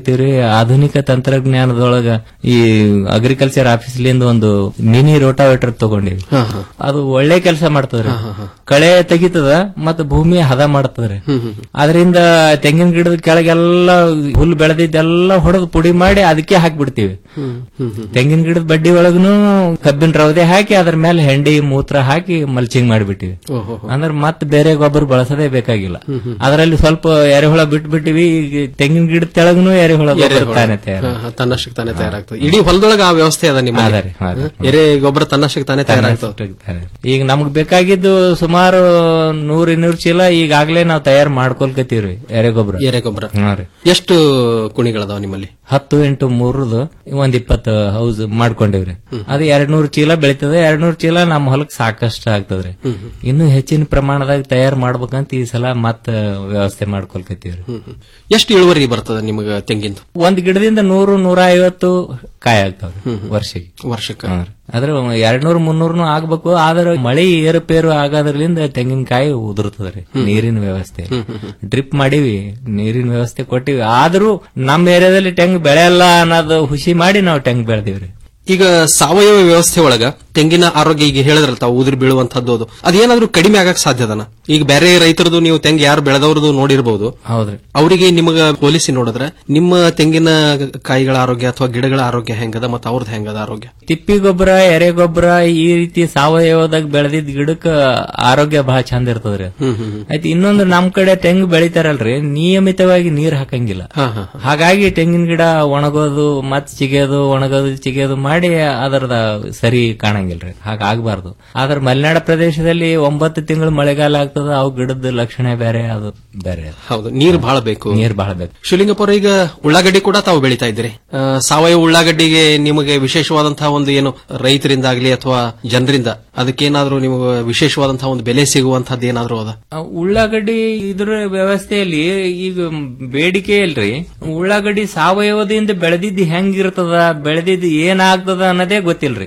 ಮಾಡ್ಕೊಳಕತ್ತೀವ್ರಿ ಆಧುನಿಕ ತಂತ್ರಜ್ಞಾನದೊಳಗ ಈ ಅಗ್ರಿಕಲ್ಚರ್ ಆಫೀಸ್ಲಿಂದ ಒಂದು ಮಿನಿ ರೋಟಾವೇಟರ್ ತಗೊಂಡಿವಿ ಅದು ಒಳ್ಳೆ ಕೆಲಸ ಮಾಡ್ತದ್ರಿ ಕಳೆ ತೆಗಿತದ ಮತ್ತ ಭೂಮಿ ಹದ ಮಾಡ್ತದ್ರಿ ಅದರಿಂದ ತೆಂಗಿನ ಗಿಡದ ಕೆಳಗೆಲ್ಲ ಹುಲ್ಲು ಬೆಳೆದಿದ್ದೆಲ್ಲ ಹೊಡೆದು ಪುಡಿ ಮಾಡಿ ಅದಕ್ಕೆ ಹಾಕ್ಬಿಡ್ತೀವಿ ತೆಂಗಿನ ಗಿಡದ ಬಡ್ಡಿ ಒಳಗನು ಕಬ್ಬಿನ ರವದೆ ಹಾಕಿ ಅದ್ರ ಮೇಲೆ ಹೆಂಡಿ ಮೂತ್ರ ಹಾಕಿ ಮಲ್ಚಿಂಗ್ ಮಾಡಿಬಿಟ್ಟಿವಿ ಅಂದ್ರೆ ಮತ್ತೆ ಬೇರೆ ಗೊಬ್ಬರ ಬಳಸದೇ ಬೇಕಾಗಿಲ್ಲ ಅದರಲ್ಲಿ ಸ್ವಲ್ಪ ಎರೆಹುಳ ಬಿಟ್ಬಿಟ್ಟಿವಿ ಈಗ ತೆಂಗಿನ ಗಿಡದ ತೆಳಗನು ಎರೆಹುಳ ಗೊಬ್ಬರ ತಾನೇ ತಯಾರು ಹಾ, ಹಾ, ತನ್ನಷ್ಟಕ್ಕೆ ತಾನೇ ತಯಾರಾಗ್ತದೆ ಇಡೀ ಹೊಲದೊಳಗ ಆ ವ್ಯವಸ್ಥೆ ಅದ ನಿಮ್ಮ ಅದ ರೀ, ಅದ. ಎರೆ ಗೊಬ್ಬರ ತನ್ನಷ್ಟಕ್ಕೆ ತಾನೇ ತಯಾರಾಗ್ತದೆ ಈಗ ನಮ್ಗ್ ಬೇಕಾಗಿದ್ದು ಸುಮಾರು ನೂರ್ ಇನ್ನೂರ್ ಚೀಲ ಈಗಾಗ್ಲೇ ನಾವ್ ತಯಾರು ಮಾಡ್ಕೊಲ್ಕತ್ತೀವ್ರಿ ಎರೆ ಗೊಬ್ಬರ ಎರೆ ಗೊಬ್ಬರ ಎಷ್ಟು ಕುಣಿಗಳದಾವ ನಿಮ್ಮಲ್ಲಿ ಹತ್ತು ಎಂಟು ಮೂರದು ಒಂದ್ ಇಪ್ಪತ್ತು ಹೌಸ್ ಮಾಡ್ಕೊಂಡಿವ್ರಿ ಅದು ಎರಡ್ ನೂರು ಚೀಲ ಬೆಳಿತದೆ ಎರಡ್ ನೂರು ಚೀಲ ನಮ್ಮ ಹೊಲಕ್ ಸಾಕಷ್ಟು ಆಗ್ತದ್ರಿ ಇನ್ನು ಹೆಚ್ಚಿನ ಪ್ರಮಾಣದಾಗ ತಯಾರು ಮಾಡ್ಬೇಕಂತ ಈ ಸಲ ಮತ್ತ ವ್ಯವಸ್ಥೆ ಮಾಡ್ಕೊಲ್ಕತ್ತೀವ್ರಿ ಎಷ್ಟು ಇಳುವರಿ ಬರ್ತದ ನಿಮಗ ತೆಂಗಿಂದು ಒಂದ್ ಗಿಡದಿಂದ ನೂರು ನೂರ ಐವತ್ತು ಕಾಯಿ ಆಗ್ತಾವ್ರಿ ವರ್ಷಕ್ಕೆ ವರ್ಷಕ್ಕೆ ಆದ್ರೆ ಎರಡ್ ನೂರ್ ಮುನ್ನೂರ್ನು ಆಗ್ಬೇಕು ಆದ್ರೆ ಮಳಿ ಏರುಪೇರು ಆಗೋದ್ರಲಿಂದ ತೆಂಗಿನಕಾಯಿ ಉದುರ್ತದ್ರಿ ನೀರಿನ ವ್ಯವಸ್ಥೆ ಡ್ರಿಪ್ ಮಾಡಿವಿ ನೀರಿನ ವ್ಯವಸ್ಥೆ ಕೊಟ್ಟಿವಿ ಆದ್ರೂ ನಮ್ ಏರಿಯಾದಲ್ಲಿ ಟೆಂಗ್ ಬೆಳೆಯಲ್ಲ ಅನ್ನೋದು ಹುಸಿ ಮಾಡಿ ನಾವು ಟೆಂಗ್ ಬೆಳೆದಿವ್ರಿ ಈಗ ಸಾವಯವ ವ್ಯವಸ್ಥೆ ಒಳಗ ತೆಂಗಿನ ಆರೋಗ್ಯ ಈಗ ಹೇಳಿದ್ರಲ್ಲ ತಾವು ಉದುರಿ ಬೀಳುವಂತದ್ದು ಅದು ಅದೇನಾದ್ರೂ ಕಡಿಮೆ ಆಗಕ್ ಸಾಧ್ಯದನ ಈಗ ಬೇರೆ ರೈತರದು ನೀವು ತೆಂಗು ಯಾರು ಬೆಳೆದವ್ರದ್ದು ನೋಡಿರ್ಬೋದು ಹೌದ್ರಿ ಅವರಿಗೆ ನಿಮಗ ಹೋಲಿಸಿ ನೋಡಿದ್ರೆ ನಿಮ್ಮ ತೆಂಗಿನ ಕಾಯಿಗಳ ಆರೋಗ್ಯ ಅಥವಾ ಗಿಡಗಳ ಆರೋಗ್ಯ ಹೆಂಗದ ಮತ್ತು ಅವ್ರದ್ದು ಹೆಂಗದ ಆರೋಗ್ಯ ತಿಪ್ಪಿ ಗೊಬ್ಬರ ಎರೆ ಗೊಬ್ಬರ ಈ ರೀತಿ ಸಾವಯವದಾಗ ಬೆಳೆದಿದ್ ಗಿಡಕ್ಕ ಆರೋಗ್ಯ ಬಹಳ ಚಂದ ಇರ್ತದ್ರಿ ಆಯ್ತು ಇನ್ನೊಂದು ನಮ್ ಕಡೆ ತೆಂಗು ಬೆಳಿತಾರಲ್ರಿ ನಿಯಮಿತವಾಗಿ ನೀರ್ ಹಾಕಂಗಿಲ್ಲ ಹಾಗಾಗಿ ತೆಂಗಿನ ಗಿಡ ಒಣಗೋದು ಮತ್ ಚಿಗಿಯೋದು ಒಣಗೋದು ಚಿಗಿಯೋದು ಮಾಡಿ ಅದರದ ಸರಿ ಕಾಣಂಗಿಲ್ರಿ ಹಾಗಾಗಬಾರ್ದು ಆದ್ರೆ ಮಲೆನಾಡ ಪ್ರದೇಶದಲ್ಲಿ ಒಂಬತ್ತು ತಿಂಗಳು ಮಳೆಗಾಲ ಆಗ್ತದ ಅವು ಗಿಡದ ಲಕ್ಷಣ ಬೇರೆ ಅದು ಬೇರೆ ಹೌದು ನೀರು ಬಹಳ ಬೇಕು ನೀರ್ ಬಹಳ ಬೇಕು ಶಿವಲಿಂಗಪುರ ಈಗ ಉಳ್ಳಾಗಡ್ಡಿ ಕೂಡ ತಾವು ಬೆಳಿತಾ ಇದ್ದೀರಿ ಆ, ಸಾವಯವ ಉಳ್ಳಾಗಡ್ಡಿಗೆ ನಿಮಗೆ ವಿಶೇಷವಾದಂತಹ ಒಂದು ಏನು ರೈತರಿಂದ ಆಗ್ಲಿ ಅಥವಾ ಜನರಿಂದ ಅದಕ್ಕೇನಾದ್ರೂ ನಿಮಗೆ ವಿಶೇಷವಾದಂತಹ ಒಂದು ಬೆಲೆ ಸಿಗುವಂತಹದ್ದು ಏನಾದ್ರೂ ಅದ ಆ ಉಳ್ಳಾಗಡ್ಡಿ ಇದ್ರ ವ್ಯವಸ್ಥೆಯಲ್ಲಿ ಈಗ ಬೇಡಿಕೆ ಇಲ್ರಿ ಉಳ್ಳಾಗಡ್ಡಿ ಸಾವಯವದಿಂದ ಬೆಳೆದಿದ್ದು ಹೆಂಗಿರ್ತದ ಬೆಳೆದಿದ್ದು ಏನಾಗ್ತದ ಅನ್ನೋದೇ ಗೊತ್ತಿಲ್ರಿ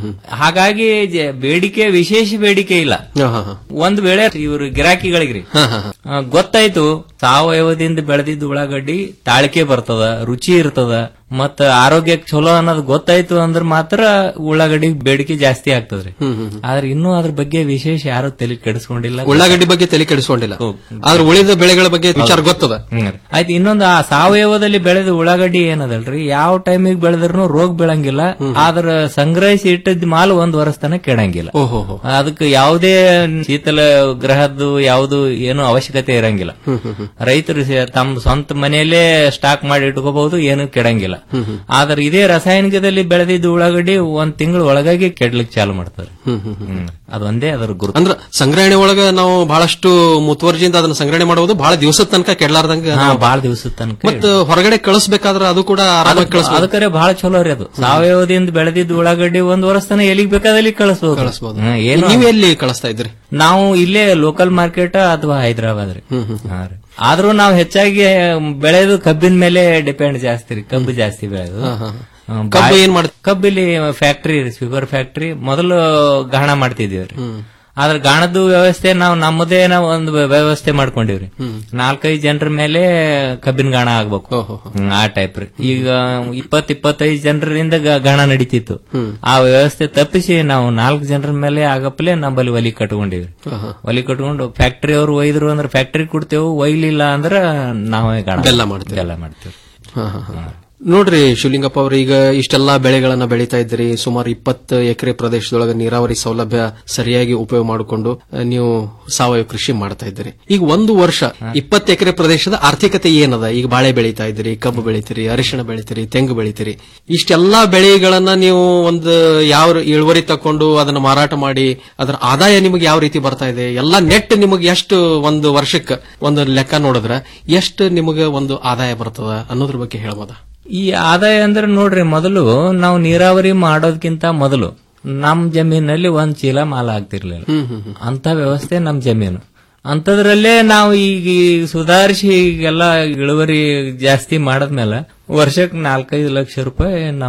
ಹಾಗಾಗಿ ಜ- ಬೇಡಿಕೆ ವಿಶೇಷ ಬೇಡಿಕೆ ಇಲ್ಲ ಒಂದ್ ವೇಳೆ ಇವ್ರು ಗಿರಾಕಿಗಳಿಗ್ರಿ ಆ, ಗೊತ್ತಾಯ್ತು ಸಾವಯವದಿಂದ ಬೆಳೆದಿದ್ದು ಉಳ್ಳಾಗಡ್ಡಿ ತಾಳಿಕೆ ಬರ್ತದ ರುಚಿ ಇರ್ತದ ಮತ್ತ ಆರೋಗ್ಯಕ್ಕೆ ಚಲೋ ಅನ್ನೋದು ಗೊತ್ತಾಯ್ತು ಅಂದ್ರೆ ಮಾತ್ರ ಉಳ್ಳಾಗಡ್ಡಿ ಬೇಡಿಕೆ ಜಾಸ್ತಿ ಆಗ್ತದ್ರಿ ಆದ್ರೆ ಇನ್ನೂ ಅದ್ರ ಬಗ್ಗೆ ವಿಶೇಷ ಯಾರು ತಲೆ ಕೆಡಿಸ್ಕೊಂಡಿಲ್ಲ ಉಳ್ಳಾಗಡ್ಡಿ ಬಗ್ಗೆ ತಲೆ ಕೆಡಿಸ್ಕೊಂಡಿಲ್ಲ ಆದ್ರೆ ಉಳಿದ ಬೆಳೆಗಳ ಬಗ್ಗೆ ವಿಚಾರ ಗೊತ್ತದ ಹ್ಮ್. ಆಯ್ತು ಇನ್ನೊಂದು ಆ ಸಾವಯವದಲ್ಲಿ ಬೆಳೆದ ಉಳ್ಳಾಗಡ್ಡಿ ಏನದಲ್ರಿ ಯಾವ ಟೈಮಿಗೆ ಬೆಳೆದ್ರು ರೋಗ ಬೀಳಂಗಿಲ್ಲ ಆದ್ರ ಸಂಗ್ರಹಿಸಿ ಇಟ್ಟಿದ್ ಮಾಲ್ ಒಂದ್ ವರ್ಷ ತನಕ ಕೆಡಂಗಿಲ್ಲ ಓಹೋ ಅದಕ್ಕೆ ಯಾವುದೇ ಶೀತಲ ಗ್ರಹದ್ದು ಯಾವುದು ಏನು ಅವಶ್ಯಕತೆ ಇರಂಗಿಲ್ಲ ರೈತರು ಸ- ತಮ್ಮ ಸ್ವಂತ ಮನೆಯಲ್ಲೇ ಸ್ಟಾಕ್ ಮಾಡಿ ಇಟ್ಕೋಬಹುದು ಏನು ಕೆಡಂಗಿಲ್ಲ ಆದ್ರೆ ಇದೇ ರಾಸಾಯನಿಕದಲ್ಲಿ ಬೆಳೆದಿದ್ದ ಉಳ್ಳಾಗಡ್ಡಿ ಒಂದ್ ತಿಂಗಳ ಒಳಗಾಗಿ ಕೆಡ್ಲಿಕ್ಕೆ ಚಾಲು ಮಾಡ್ತಾರೆ ಹ್ಮ್. ಅದೊಂದೇ ಅದರ ಗುರುತು ಅಂದ್ರ ಸಂಗ್ರಹಣೆ ಒಳಗ ನಾವು ಬಹಳಷ್ಟು ಮುತುವರ್ಜಿಯಿಂದ ಅದನ್ನ ಸಂಗ್ರಹಣೆ ಮಾಡುವುದು ಬಹಳ ದಿವಸದ ತನಕ ಕೆಡಲಾರ್ದಂಗ ಹಾ, ಬಾಳ ದಿವಸದ ತನಕ ಮತ್ತ ಹೊರಗಡೆ ಕಳಿಸ್ಬೇಕಾದ್ರೆ ಅದು ಕೂಡ ಆರಾಮಾಗಿ ಕಳಿಸ್ಬೋದು ಅದಕ್ಕರೆ ಬಹಳ ಚಲೋ ರೀ ಅದು ಸಾವಯವದಿಂದ ಬೆಳೆದಿದ್ದ ಉಳ್ಳಾಗಡ್ಡಿ ಒಂದ್ ವರ್ಷ ತನಕ ಎಲ್ಲಿಗೆ ಬೇಕಾದಲ್ಲಿ ಕಳಿಸಬಹುದು ಕಳಿಸ್ಬೋದು. ಹ್ಮ್, ಏನು ನೀವು ಎಲ್ಲಿ ಕಳಿಸ್ತಾ ಇದ್ರಿ ನಾವು ಇಲ್ಲೇ ಲೋಕಲ್ ಮಾರ್ಕೆಟ್ ಅಥವಾ ಹೈದರಾಬಾದ್ ರೀ ಹಾ ರೀ. ಆದ್ರೂ ನಾವು ಹೆಚ್ಚಾಗಿ ಬೆಳೆದು ಕಬ್ಬಿನ ಮೇಲೆ ಡಿಪೆಂಡ್ ಜಾಸ್ತಿ ರೀ ಕಬ್ಬು ಜಾಸ್ತಿ ಬೆಳೆದು ಹ್ಮ್, ಕಬ್ಬು ಬಾಯ್- ಏನ್ ಮಾಡ್ತ- ಕಬ್ಬಿಲಿ ಫ್ಯಾಕ್ಟ್ರಿ ಶುಗರ್ ಫ್ಯಾಕ್ಟ್ರಿ ಮೊದಲು ಗಾಣ ಮಾಡ್ತಿದೀವಿ ರೀ ಆದ್ರೆ ಗಾಣದ್ದು ವ್ಯವಸ್ಥೆ ನಾವು ನಮ್ಮದೇ ನಾವು ಒಂದು ವ್ಯ- ವ್ಯವಸ್ಥೆ ಮಾಡ್ಕೊಂಡಿವ್ರಿ ನಾಲ್ಕೈದು ಜನರ ಮೇಲೆ ಕಬ್ಬಿನ ಗಾಣ ಆಗ್ಬೇಕು ಹ್ಮ್, ಆ ಟೈಪ್ ರೀ ಈಗ ಇಪ್ಪತ್ ಇಪ್ಪತ್ತೈದು ಜನರಿಂದ ಗ- ಗಾಣ ನಡೀತಿತ್ತು ಆ ವ್ಯವಸ್ಥೆ ತಪ್ಪಿಸಿ ನಾವು ನಾಲ್ಕು ಜನರ ಮೇಲೆ ಆಗಪ್ಪಲೆ ನಮ್ಮಲ್ಲಿ ಒಲಿ ಕಟ್ಕೊಂಡಿವ್ರಿ ಒಲಿ ಕಟ್ಕೊಂಡು ಫ್ಯಾಕ್ಟ್ರಿ ಅವ್ರು ಒಯ್ದ್ರು ಅಂದ್ರೆ ಫ್ಯಾಕ್ಟ್ರಿ ಕೊಡ್ತೇವೆ ಒಯ್ಲಿಲ್ಲ ಅಂದ್ರ ನಾವೇ ಗಾಣ ಬೆಲ್ಲ ಮಾಡ್ತೀವಿ. ಬೆಲ್ಲ ಮಾಡ್ತೀವಿ ಹಾ, ಹಾ, ಹಾ. ನೋಡ್ರಿ ಶಿವಲಿಂಗಪ್ಪ ಅವ್ರ ಈಗ ಇಷ್ಟೆಲ್ಲಾ ಬೆಳೆಗಳನ್ನ ಬೆಳೀತಾ ಇದ್ರಿ ಸುಮಾರು ಇಪ್ಪತ್ತು ಎಕರೆ ಪ್ರದೇಶದೊಳಗ ನೀರಾವರಿ ಸೌಲಭ್ಯ ಸರಿಯಾಗಿ ಉಪಯೋಗ ಮಾಡಿಕೊಂಡು ಅಹ್, ನೀವು ಸಾವಯವ ಕೃಷಿ ಮಾಡ್ತಾ ಇದ್ದೀರಿ ಈಗ ಒಂದು ವರ್ಷ ಇಪ್ಪತ್ತು ಎಕರೆ ಪ್ರದೇಶದ ಆರ್ಥಿಕತೆ ಏನದ ಈಗ ಬಾಳೆ ಬೆಳೀತಾ ಇದ್ದೀರಿ ಕಬ್ಬು ಬೆಳಿತೀರಿ ಅರಿಶಿಣ ಬೆಳಿತೀರಿ ತೆಂಗು ಬೆಳಿತೀರಿ ಇಷ್ಟೆಲ್ಲಾ ಬೆಳೆಗಳನ್ನ ನೀವು ಒಂದು ಯಾವ ಇಳುವರಿ ತಕೊಂಡು ಅದನ್ನ ಮಾರಾಟ ಮಾಡಿ ಅದರ ಆದಾಯ ನಿಮಗೆ ಯಾವ ರೀತಿ ಬರ್ತಾ ಇದೆ ಎಲ್ಲಾ ನೆಟ್ ನಿಮಗೆ ಎಷ್ಟು ಒಂದು ವರ್ಷಕ್ಕೆ ಒಂದು ಲೆಕ್ಕ ನೋಡಿದ್ರೆ ಎಷ್ಟು ನಿಮಗೆ ಒಂದು ಆದಾಯ ಬರ್ತದ ಅನ್ನೋದ್ರ ಬಗ್ಗೆ ಹೇಳ್ಬೋದಾ ಈ ಆದಾಯ ಅಂದ್ರೆ ನೋಡ್ರಿ ಮೊದಲು ನಾವು ನೀರಾವರಿ ಮಾಡೋದಕ್ಕಿಂತ ಮೊದಲು ನಮ್ ಜಮೀನಲ್ಲಿ ಒಂದ್ ಚೀಲ ಮಾಲ ಆಗ್ತಿರ್ಲಿಲ್ಲ ಅಂತ ವ್ಯವಸ್ಥೆ ನಮ್ ಜಮೀನು ಅಂತದ್ರಲ್ಲೇ ನಾವು ಈಗ ಈ ಸುಧಾರಿಸಿ ಈಗೆಲ್ಲ ಇಳುವರಿ ಜಾಸ್ತಿ ಮಾಡದ್ಮೇಲೆ ವರ್ಷಕ್ಕೆ ನಾಲ್ಕೈದು ಲಕ್ಷ ರೂಪಾಯಿ ನಾವು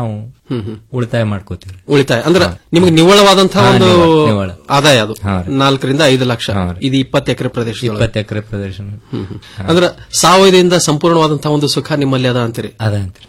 ಉಳಿತಾಯ ಮಾಡ್ಕೋತೀವಿ ಉಳಿತಾಯ ಅಂದ್ರೆ ನಿಮಗೆ ನಿವ್ವಳವಾದಂತಹ ಹಾ, ಒಂದು ನಿವ್ವಳ, ನಿವ್ವಳ. ಆದಾಯ ಅದು ಹಾ ರೀ. ನಾಲ್ಕರಿಂದ ಐದು ಲಕ್ಷ ಇದು ಇಪ್ಪತ್ತು ಎಕರೆ ಪ್ರದೇಶ ಇಪ್ಪತ್ತು ಎಕರೆ ಪ್ರದೇಶ ಅಂದ್ರೆ ಸಾವಯವದಿಂದ ಸಂಪೂರ್ಣವಾದಂತಹ ಒಂದು ಸುಖ ನಿಮ್ಮಲ್ಲಿ ಅದ ಅಂತೀರಿ ಅದ ಅಂತೀರಿ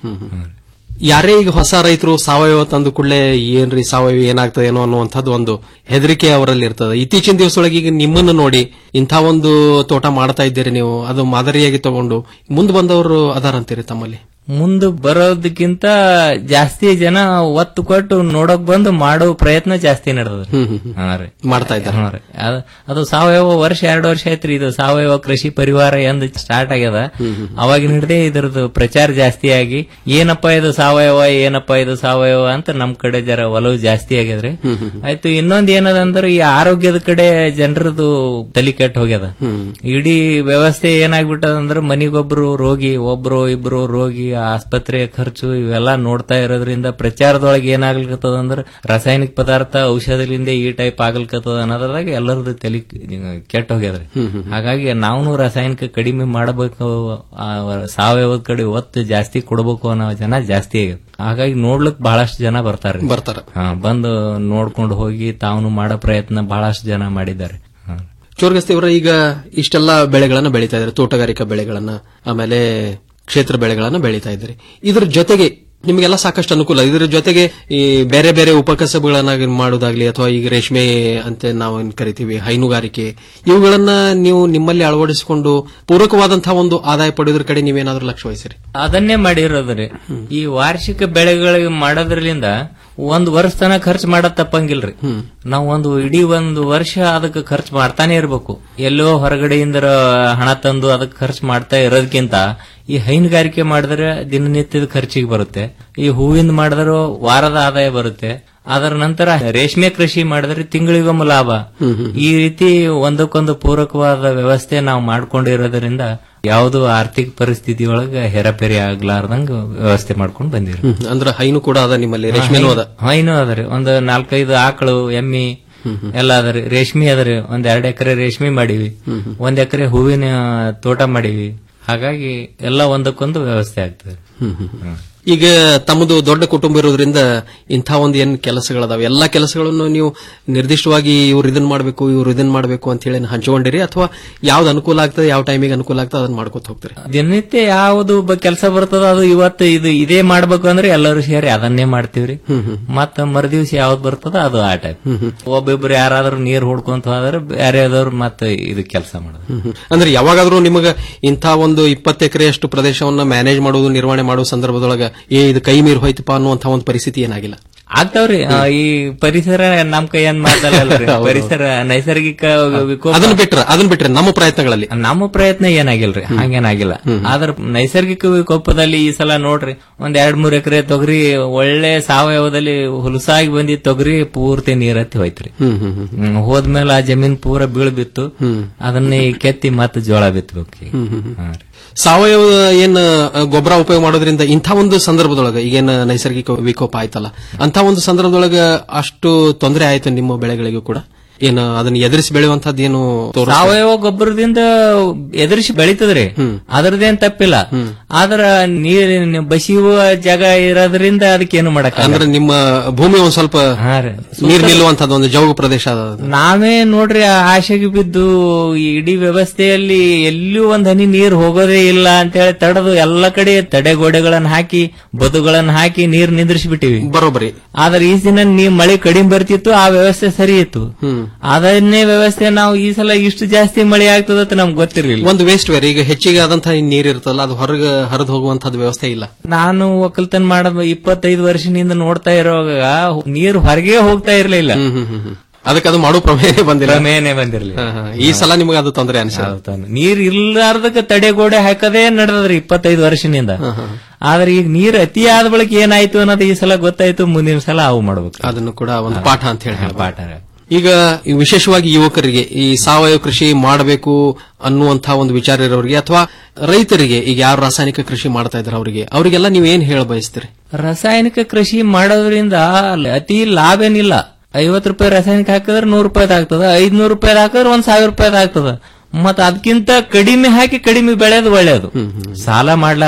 ಯಾರೇ ಈಗ ಹೊಸ ರೈತರು ಸಾವಯವ ತಂದು ಕೂಡಲೇ ಏನ್ರಿ ಸಾವಯವ ಏನಾಗ್ತದೆ ಏನೋ ಅನ್ನುವಂಥದ್ದು ಒಂದು ಹೆದರಿಕೆ ಅವರಲ್ಲಿ ಇರ್ತದೆ ಇತ್ತೀಚಿನ ದಿವಸದೊಳಗೆ ಈಗ ನಿಮ್ಮನ್ನು ನೋಡಿ ಇಂಥ ಒಂದು ತೋಟ ಮಾಡ್ತಾ ಇದ್ದೀರಿ ನೀವು ಅದು ಮಾದರಿಯಾಗಿ ತಗೊಂಡು ಮುಂದೆ ಬಂದವರು ಅದಾರಂತೀರಿ ತಮ್ಮಲ್ಲಿ ಮುಂದೆ ಬರೋದಕ್ಕಿಂತ ಜಾಸ್ತಿ ಜನ ಒತ್ತು ಕೊಟ್ಟು ನೋಡಕ್ ಬಂದು ಮಾಡೋ ಪ್ರಯತ್ನ ಜಾಸ್ತಿ ನಡೆದದ್ರಿ ಹಾ ರೀ ಮಾಡ್ತಾ ಇದ್ದಾರೆ ಹಾ ರೀ ಅದ್- ಅದು ಸಾವಯವ ವರ್ಷ ಎರಡು ವರ್ಷ ಆಯ್ತ್ರಿ ಇದು ಸಾವಯವ ಕೃಷಿ ಪರಿವಾರ ಎಂದು ಸ್ಟಾರ್ಟ್ ಆಗ್ಯದ ಅವಾಗಿನ ಹಿಡ್ದೆ ಇದ್ರದ್ದು ಪ್ರಚಾರ ಜಾಸ್ತಿ ಆಗಿ ಏನಪ್ಪಾ ಇದು ಸಾವಯವ ಏನಪ್ಪಾ ಇದು ಸಾವಯವ ಅಂತ ನಮ್ ಕಡೆ ಜರ ಒಲವು ಜಾಸ್ತಿ ಆಗ್ಯದ್ರಿ ಆಯ್ತು ಇನ್ನೊಂದ್ ಏನದ ಅಂದ್ರೆ ಈ ಆರೋಗ್ಯದ ಕಡೆ ಜನರದು ತಲಿ ಕೆಟ್ಟ ಹೋಗ್ಯದ ಇಡೀ ವ್ಯವಸ್ಥೆ ಏನಾಗ್ಬಿಟ್ಟದ ಅಂದ್ರೆ ಮನಿಗೊಬ್ರು ರೋಗಿ ಒಬ್ರು ಇಬ್ರು ರೋಗಿ ಆಸ್ಪತ್ರೆ ಖರ್ಚು ಇವೆಲ್ಲ ನೋಡ್ತಾ ಇರೋದ್ರಿಂದ ಪ್ರಚಾರದೊಳಗೆ ಏನಾಗ್ಲಿಕತ್ತದ ಅಂದ್ರೆ ರಾಸಾಯನಿಕ ಪದಾರ್ಥ ಔಷಧದಿಂದ ಈ ಟೈಪ್ ಆಗ್ಲಿಕತ್ತದ ಅನ್ನೋದ್ರಾಗ ಎಲ್ಲರದ್ದು ತಲಿ ಕೆಟ್ಟ ಹೋಗ್ಯದ್ರಿ ಹಾಗಾಗಿ ನಾವು ರಾಸಾಯನಿಕ ಕಡಿಮೆ ಮಾಡಬೇಕು ಆ ಸಾವಯವದ ಕಡೆ ಒತ್ತು ಜಾಸ್ತಿ ಕೊಡಬೇಕು ಅನ್ನೋ ಜನ ಜಾಸ್ತಿ ಆಗ್ಯದ ಹಾಗಾಗಿ ನೋಡ್ಲಿಕ್ ಬಹಳಷ್ಟು ಜನ ಬರ್ತಾರೆ ಬರ್ತಾರ ಹಾ ಬಂದು ನೋಡ್ಕೊಂಡು ಹೋಗಿ ತಾವು ಮಾಡೋ ಪ್ರಯತ್ನ ಬಹಳಷ್ಟು ಜನ ಮಾಡಿದ್ದಾರೆ ಹಾ. ಚೋರ್ಗಸ್ತಿ ಅವರ ಈಗ ಇಷ್ಟೆಲ್ಲ ಬೆಳೆಗಳನ್ನ ಬೆಳೀತಾ ಇದ್ದಾರೆ ತೋಟಗಾರಿಕಾ ಬೆಳೆಗಳನ್ನ ಆಮೇಲೆ ಕ್ಷೇತ್ರ ಬೆಳೆಗಳನ್ನ ಬೆಳೀತಾ ಇದ್ದಾರೆ ಇದ್ರ ಜೊತೆಗೆ ನಿಮಗೆಲ್ಲ ಸಾಕಷ್ಟು ಅನುಕೂಲ ಇದರ ಜೊತೆಗೆ ಈ ಬೇರೆ ಬೇರೆ ಉಪಕಸಬುಗಳನ್ನ ಮಾಡೋದಾಗ್ಲಿ ಅಥವಾ ಈಗ ರೇಷ್ಮೆ ಅಂತ ನಾವು ಏನ್ ಕರಿತೀವಿ ಹೈನುಗಾರಿಕೆ ಇವುಗಳನ್ನ ನೀವು ನಿಮ್ಮಲ್ಲಿ ಅಳವಡಿಸಿಕೊಂಡು ಪೂರಕವಾದಂತಹ ಒಂದು ಆದಾಯ ಪಡೆಯೋದ್ರ ಕಡೆ ನೀವೇನಾದ್ರೂ ಲಕ್ಷ್ಯ ವಹಿಸಿರಿ ಅದನ್ನೇ ಮಾಡಿರೋದ್ರಿ ಈ ವಾರ್ಷಿಕ ಬೆಳೆಗಳಿಗೆ ಮಾಡೋದ್ರಲಿಂದ ಒಂದ್ ವರ್ಷ ತನ ಖರ್ಚು ಮಾಡೋದ್ ತಪ್ಪಂಗಿಲ್ರಿ ನಾವು ಒಂದು ಇಡೀ ಒಂದು ವರ್ಷ ಅದಕ್ಕೆ ಖರ್ಚು ಮಾಡ್ತಾನೆ ಇರ್ಬೇಕು ಎಲ್ಲೋ ಹೊರಗಡೆಯಿಂದ ಹಣ ತಂದು ಅದಕ್ಕೆ ಖರ್ಚು ಮಾಡ್ತಾ ಇರೋದಕ್ಕಿಂತ ಈ ಹೈನುಗಾರಿಕೆ ಮಾಡಿದ್ರೆ ದಿನನಿತ್ಯದ ಖರ್ಚಿಗೆ ಬರುತ್ತೆ ಈ ಹೂವಿಂದ ಮಾಡಿದ್ರೆ ವಾರದ ಆದಾಯ ಬರುತ್ತೆ ಅದರ ನಂತರ ರೇಷ್ಮೆ ಕೃಷಿ ಮಾಡಿದ್ರೆ ತಿಂಗಳಿಗೊಮ್ಮೆ ಲಾಭ ಈ ರೀತಿ ಒಂದಕ್ಕೊಂದು ಪೂರಕವಾದ ವ್ಯವಸ್ಥೆ ನಾವು ಮಾಡ್ಕೊಂಡಿರೋದ್ರಿಂದ ಯಾವುದು ಆರ್ಥಿಕ ಪರಿಸ್ಥಿತಿ ಒಳಗ ಹೆರಪೆರಿ ಆಗ್ಲಾರ್ದಂಗ ವ್ಯವಸ್ಥೆ ಮಾಡ್ಕೊಂಡು ಬಂದಿರಿ ಹ್ಮ್. ಅಂದ್ರೆ ಹೈನು ಕೂಡ ಅದ ನಿಮ್ಮಲ್ಲಿ ರೇಷ್ಮೆನೂ ಅದ ಹೈನು ಅದರಿ ಒಂದು ನಾಲ್ಕೈದು ಆಕಳು ಎಮ್ಮಿ ಎಲ್ಲ ಅದರಿ ರೇಷ್ಮೆ ಅದರಿ ಒಂದ್ ಎರಡ್ ಎಕರೆ ರೇಷ್ಮೆ ಮಾಡಿವಿ ಒಂದ್ ಎಕರೆ ಹೂವಿನ ತೋಟ ಮಾಡಿವಿ ಹಾಗಾಗಿ ಎಲ್ಲ ಒಂದಕ್ಕೊಂದು ವ್ಯವಸ್ಥೆ ಆಗ್ತದೆ ಹ್ಮ್. ಈಗ ತಮ್ಮದು ದೊಡ್ಡ ಕುಟುಂಬ ಇರೋದ್ರಿಂದ ಇಂಥ ಒಂದು ಏನ್ ಕೆಲಸಗಳದಾವ ಎಲ್ಲಾ ಕೆಲಸಗಳನ್ನು ನೀವು ನಿರ್ದಿಷ್ಟವಾಗಿ ಇವ್ರು ಇದನ್ ಮಾಡಬೇಕು ಇವ್ರು ಇದನ್ ಮಾಡಬೇಕು ಅಂತ ಹೇಳಿ ಹಂಚಿಕೊಂಡಿರಿ ಅಥವಾ ಯಾವ್ದು ಅನುಕೂಲ ಆಗ್ತದೆ ಯಾವ ಟೈಮಿಗೆ ಅನುಕೂಲ ಆಗ್ತದೆ ಅದನ್ನ ಮಾಡ್ಕೊತ ಹೋಗ್ತೀರಿ ದಿನನಿತ್ಯ ಯಾವುದು ಕೆಲಸ ಬರ್ತದ ಅದು ಇವತ್ತು ಇದು ಇದೇ ಮಾಡ್ಬೇಕು ಅಂದ್ರೆ ಎಲ್ಲರೂ ಸೇರಿ ಅದನ್ನೇ ಮಾಡ್ತೀವ್ರಿ ಮತ್ತ ಮರುದಿವ್ಸ ಯಾವ್ದು ಬರ್ತದ ಅದು ಆ ಟೈಪ್ ಒಬ್ಬೊಬ್ರು ಯಾರಾದ್ರೂ ನೀರ್ ಹೊಡ್ಕೊಂತ ಹೋದ್ರೆ ಬೇರೆದವ್ರು ಮತ್ತೆ ಇದು ಕೆಲಸ ಮಾಡೋದು ಹ್ಮ್. ಅಂದ್ರೆ ಯಾವಾಗಾದ್ರೂ ನಿಮಗ ಇಂಥ ಒಂದು ಇಪ್ಪತ್ತು ಎಕರೆಯಷ್ಟು ಪ್ರದೇಶವನ್ನ ಮ್ಯಾನೇಜ್ ಮಾಡುವುದು ನಿರ್ವಹಣೆ ಮಾಡುವ ಸಂದರ್ಭದೊಳಗ ಏ ಇದು ಕೈ ಮೀರಿ ಹೋಯ್ತಪ್ಪ ಅನ್ನುವಂಥ ಒಂದು ಪರಿಸ್ಥಿತಿ ಏನಾಗಿಲ್ಲ ಆಗ್ತಾವ್ರಿ ಆ, ಈ ಪರಿಸರ ನಮ್ ಕೈ ಏನ್ ಮಾತಲ್ಲಲ್ರಿ ಪರಿಸರ ನೈಸರ್ಗಿಕ ವಿಕೋಪ ಅದನ್ನ ಬಿಟ್ರ ಅದನ್ನ ಬಿಟ್ರೆ ನಮ್ಮ ಪ್ರಯತ್ನಗಳಲ್ಲಿ ನಮ್ಮ ಪ್ರಯತ್ನ ಏನಾಗಿಲ್ರಿ ಹಂಗೇನಾಗಿಲ್ಲ ಆದ್ರ ನೈಸರ್ಗಿಕ ವಿಕೋಪದಲ್ಲಿ ಈ ಸಲ ನೋಡ್ರಿ ಒಂದ್ ಎರಡ್ ಮೂರ್ ಎಕರೆ ತೊಗರಿ ಒಳ್ಳೆ ಸಾವಯವದಲ್ಲಿ ಹುಲಸಾಗಿ ಬಂದಿದ್ ತೊಗರಿ ಪೂರ್ತಿ ನೀರತ್ತಿ ಹೋಯ್ತ್ರಿ ಹ್ಮ್ ಹ್ಮ್ ಹ್ಮ್ ಹ್ಮ್, ಹೋದ್ಮೇಲೆ ಆ ಜಮೀನ್ ಪೂರ ಬೀಳ್ ಬಿತ್ತು ಅದನ್ನೇ ಕೆತ್ತಿ ಮತ್ತೆ ಜೋಳ ಬಿತ್ತಬೇಕು ಹ್ಮ್ ಹ್ಮ್ ಹ್ಮ್. ಸಾವಯವ ಏನ್ ಅ, ಗೊಬ್ಬರ ಉಪಯೋಗ ಮಾಡೋದ್ರಿಂದ ಇಂಥ ಒಂದು ಸಂದರ್ಭದೊಳಗ ಈಗೇನ್ ನೈಸರ್ಗಿಕ ವಿಕೋಪ ಆಯ್ತಲ್ಲ ಅಂತ ಒಂದು ಸಂದರ್ಭದೊಳಗ ಅಷ್ಟು ತೊಂದರೆ ಆಯ್ತು ನಿಮ್ಮ ಬೆಳೆಗಳಿಗೂ ಕೂಡ ಏನು ಅದನ್ನ ಎದುರಿಸಿ ಬೆಳೆಯುವಂತದ್ದು ಏನು ತೋರಿಸ್ತಾ- ಸಾವಯವ ಗೊಬ್ಬರದಿಂದ ಎದುರಿಸಿ ಬೆಳಿತದ್ರಿ ಅದ್ರದ್ದೇನ್ ತಪ್ಪಿಲ್ಲ ಆದ್ರ ನೀರಿನ ಬಸಿಯುವ ಜಾಗ ಇರೋದ್ರಿಂದ ಅದಕ್ಕೇನು ಮಾಡಕ್ ಅಂದ್ರೆ ನಿಮ್ಮ ಭೂಮಿ ಒಂದ್ ಸ್ವಲ್ಪ ನೀರ್ ನಿಲ್ಲುವಂತದ್ದು ಒಂದು ಜೌಗು ಪ್ರದೇಶ ಅದ ಅದು. ನಾವೇ ನೋಡ್ರಿ ಆ ಆಶೆಗೆ ಬಿದ್ದು ಈ ಇಡೀ ವ್ಯವಸ್ಥೆಯಲ್ಲಿ ಎಲ್ಲೂ ಒಂದ್ ಹನಿ ನೀರ್ ಹೋಗೋದೇ ಇಲ್ಲ ಅಂತ ಹೇಳಿ ತಡೆದು ಎಲ್ಲ ಕಡೆ ತಡೆಗೋಡೆಗಳನ್ನ ಹಾಕಿ ಬದುಗಳನ್ನ ಹಾಕಿ ನೀರ್ ನಿಂದ್ರಿಸಿ ಬಿಟ್ಟಿವಿ ಬರೋಬ್ಬರಿ ಆದ್ರೆ ಈ ದಿನ ನೀ ಮಳೆ ಕಡಿಮೆ ಬರ್ತಿತ್ತು ಆ ವ್ಯವಸ್ಥೆ ಸರಿ ಇತ್ತು ಅದನ್ನೇ ವ್ಯವಸ್ಥೆ ನಾವು ಈ ಸಲ ಇಷ್ಟು ಜಾಸ್ತಿ ಮಳೆ ಆಗ್ತದ ಅಂತ ನಮ್ಗೆ ಗೊತ್ತಿರಲಿಲ್ಲ ಒಂದು ವೇಸ್ಟ್ ವೇರ್ ಈಗ ಹೆಚ್ಚಿಗೆ ಆದಂತಹ ನೀರ್ ಇರ್ತಲ್ಲ ಅದು ಹೊರಗೆ ಹರಿದು ಹೋಗುವಂತದ್ದು ವ್ಯವಸ್ಥೆ ಇಲ್ಲ ನಾನು ಒಕ್ಕಲ್ತನ ಮಾಡೋದು ಇಪ್ಪತ್ತೈದು ವರ್ಷದಿಂದ ನೋಡ್ತಾ ಇರುವಾಗ ನೀರು ಹೊರಗೆ ಹೋಗ್ತಾ ಇರ್ಲಿಲ್ಲ ಅದಕ್ಕೆ ಅದು ಮಾಡೋ ಪ್ರಮೇಯ ಬಂದಿಲ್ಲ ಪ್ರಮೇಯನೇ ಬಂದಿರ್ಲಿಲ್ಲ ಹಾ, ಹಾ. ಈ ಸಲ ನಿಮಗೆ ಅದು ತೊಂದರೆ ಅನಿಸಿದೆ ನೀರ್ ಇರ್ಲಾರ್ದಕ್ಕ ತಡೆಗೋಡೆ ಹಾಕದೇ ನಡೆದದ್ರಿ ಇಪ್ಪತ್ತೈದು ವರ್ಷದಿಂದ ಆದ್ರೆ ಈಗ ನೀರ್ ಅತಿ ಆದ ಬಳಿಕ ಏನಾಯ್ತು ಅನ್ನೋದು ಈ ಸಲ ಗೊತ್ತಾಯ್ತು ಮುಂದಿನ ಸಲ ಅವು ಮಾಡ್ಬೇಕು ಅದನ್ನು ಕೂಡ ಒಂದು ಪಾಠ ಅಂತ ಹೇಳಿ ಹೇಳ್ಬೋದು. ಪಾಠ ಈಗ ಈ ವಿಶೇಷವಾಗಿ ಯುವಕರಿಗೆ ಈ ಸಾವಯವ ಕೃಷಿ ಮಾಡಬೇಕು ಅನ್ನುವಂತಹ ಒಂದು ವಿಚಾರ ಇರೋರಿಗೆ ಅಥವಾ ರೈತರಿಗೆ ಈಗ ಯಾರು ರಾಸಾಯನಿಕ ಕೃಷಿ ಮಾಡ್ತಾ ಇದ್ದಾರೆ ಅವರಿಗೆ ಅವರಿಗೆಲ್ಲ ನೀವು ಏನ್ ಹೇಳ ಬಯಸ್ತೀರಿ ರಾಸಾಯನಿಕ ಕೃಷಿ ಮಾಡೋದ್ರಿಂದ ಅತಿ ಲಾಭ ಏನಿಲ್ಲ ಐವತ್ ರೂಪಾಯಿ ರಾಸಾಯನಿಕ ಹಾಕಿದ್ರೆ ನೂರು ರೂಪಾಯಿ ಆಗ್ತದ ಐದ್ನೂರು ರೂಪಾಯಿ ಹಾಕಿದ್ರೆ ಒಂದ್ ಸಾವಿರ ರೂಪಾಯಿ ಆಗ್ತದ ಮತ್ ಅದಕ್ಕಿಂತ ಕಡಿಮೆ ಹಾಕಿ ಕಡಿಮೆ ಬೆಳೆಯೋದು ಒಳ್ಳೇದು ಸಾಲ ಮಾಡ್ಲಾರ್ದೆ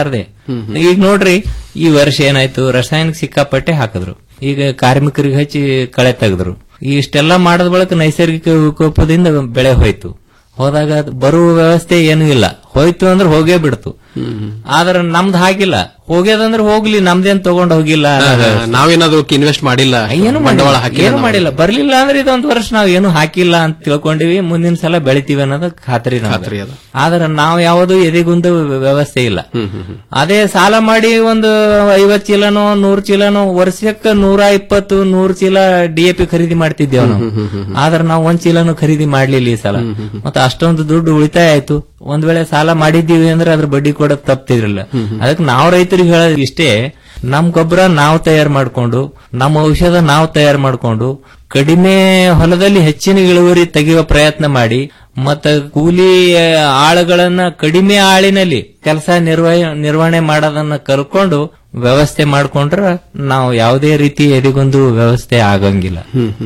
ಈಗ ನೋಡ್ರಿ ಈ ವರ್ಷ ಏನಾಯ್ತು ರಾಸಾಯನಿಕ ಸಿಕ್ಕಾಪಟ್ಟೆ ಹಾಕಿದ್ರು ಈಗ ಕಾರ್ಮಿಕರಿಗೆ ಹಚ್ಚಿ ಕಳೆ ತೆಗೆದ್ರು ಇಷ್ಟೆಲ್ಲ ಮಾಡದ ಬಳಿಕ ನೈಸರ್ಗಿಕ ವಿಕೋಪದಿಂದ ಬೆಳೆ ಹೋಯ್ತು ಹೋದಾಗ ಅದು ಬರುವ ವ್ಯವಸ್ಥೆ ಏನೂ ಇಲ್ಲ ಹೋಯ್ತು ಅಂದ್ರೆ ಹೋಗೇ ಬಿಡ್ತು ಆದ್ರೆ ನಮ್ದು ಹಾಗಿಲ್ಲ ಹೋಗ್ಯದಂದ್ರೆ ಹೋಗ್ಲಿ ನಮ್ದೇನ್ ತಗೊಂಡ್ ಹೋಗಿಲ್ಲ ಅನ್ನೋದು. ನಾವೇನಾದ್ರು ಇನ್ವೆಸ್ಟ್ ಮಾಡಿಲ್ಲ ಏನು ಬಂಡವಾಳ ಮಾಡಿಲ್ಲ ಹಾಕಿಲ್ಲ ಏನು ನಾವು. ಮಾಡಿಲ್ಲ ಬರ್ಲಿಲ್ಲ ಅಂದ್ರೆ ಇದೊಂದು ವರ್ಷ ನಾವ್ ಏನು ಹಾಕಿಲ್ಲ ಅಂತ ತಿಳ್ಕೊಂಡಿವಿ ಮುಂದಿನ ಸಲ ಬೆಳಿತೀವಿ ಅನ್ನೋದು ಖಾತ್ರಿ ಖಾತ್ರಿ ಅದ. ಆದ್ರೆ ನಾವು ಯಾವುದು ಎದೆಗುಂದು ವ್ಯವಸ್ಥೆ ಇಲ್ಲ ಅದೇ ಸಾಲ ಮಾಡಿ ಒಂದು ಐವತ್ ಚೀಲನೋ ನೂರ್ ಚೀಲನೋ ವರ್ಷಕ್ಕೆ ನೂರ ಇಪ್ಪತ್ತು ನೂರ್ ಚೀಲ ಡಿ ಎ ಪಿ ಖರೀದಿ ಮಾಡ್ತಿದ್ದೇವೆ ನಾವು ಆದ್ರೆ ನಾವು ಒಂದ್ ಚೀಲನು ಖರೀದಿ ಮಾಡ್ಲಿಲ್ಲ ಈ ಸಲ ಮತ್ತೆ ಅಷ್ಟೊಂದು ದುಡ್ಡು ಉಳಿತಾಯ ಆಯ್ತು ಒಂದ್ ವೇಳೆ ಸಾಲ ಮಾಡಿದ್ದೀವಿ ಅಂದ್ರೆ ಅದ್ರ ಬಡ್ಡಿ ಕೊಡೋದ್ ತಪ್ತಿದ್ರಲ್ಲ ಅದಕ್ಕೆ ನಾವು ರೈತರಿಗೆ ಹೇಳೋದು ಇಷ್ಟೇ ನಮ್ ಗೊಬ್ಬರ ನಾವು ತಯಾರು ಮಾಡ್ಕೊಂಡು ನಮ್ಮ ಔಷಧ ನಾವು ತಯಾರು ಮಾಡ್ಕೊಂಡು ಕಡಿಮೆ ಹೊಲದಲ್ಲಿ ಹೆಚ್ಚಿನ ಇಳುವರಿ ತೆಗೆಯುವ ಪ್ರಯತ್ನ ಮಾಡಿ ಮತ್ತ ಕೂಲಿ ಆಳುಗಳನ್ನ ಕಡಿಮೆ ಆಳಿನಲ್ಲಿ ಕೆಲಸ ನಿರ್ವಹ ನಿರ್ವಹಣೆ ಮಾಡೋದನ್ನ ಕಲ್ಕೊಂಡು ವ್ಯವಸ್ಥೆ ಮಾಡ್ಕೊಂಡ್ರ ನಾವು ಯಾವುದೇ ರೀತಿ ಎದಿಗೊಂದು ವ್ಯವಸ್ಥೆ ಆಗಂಗಿಲ್ಲ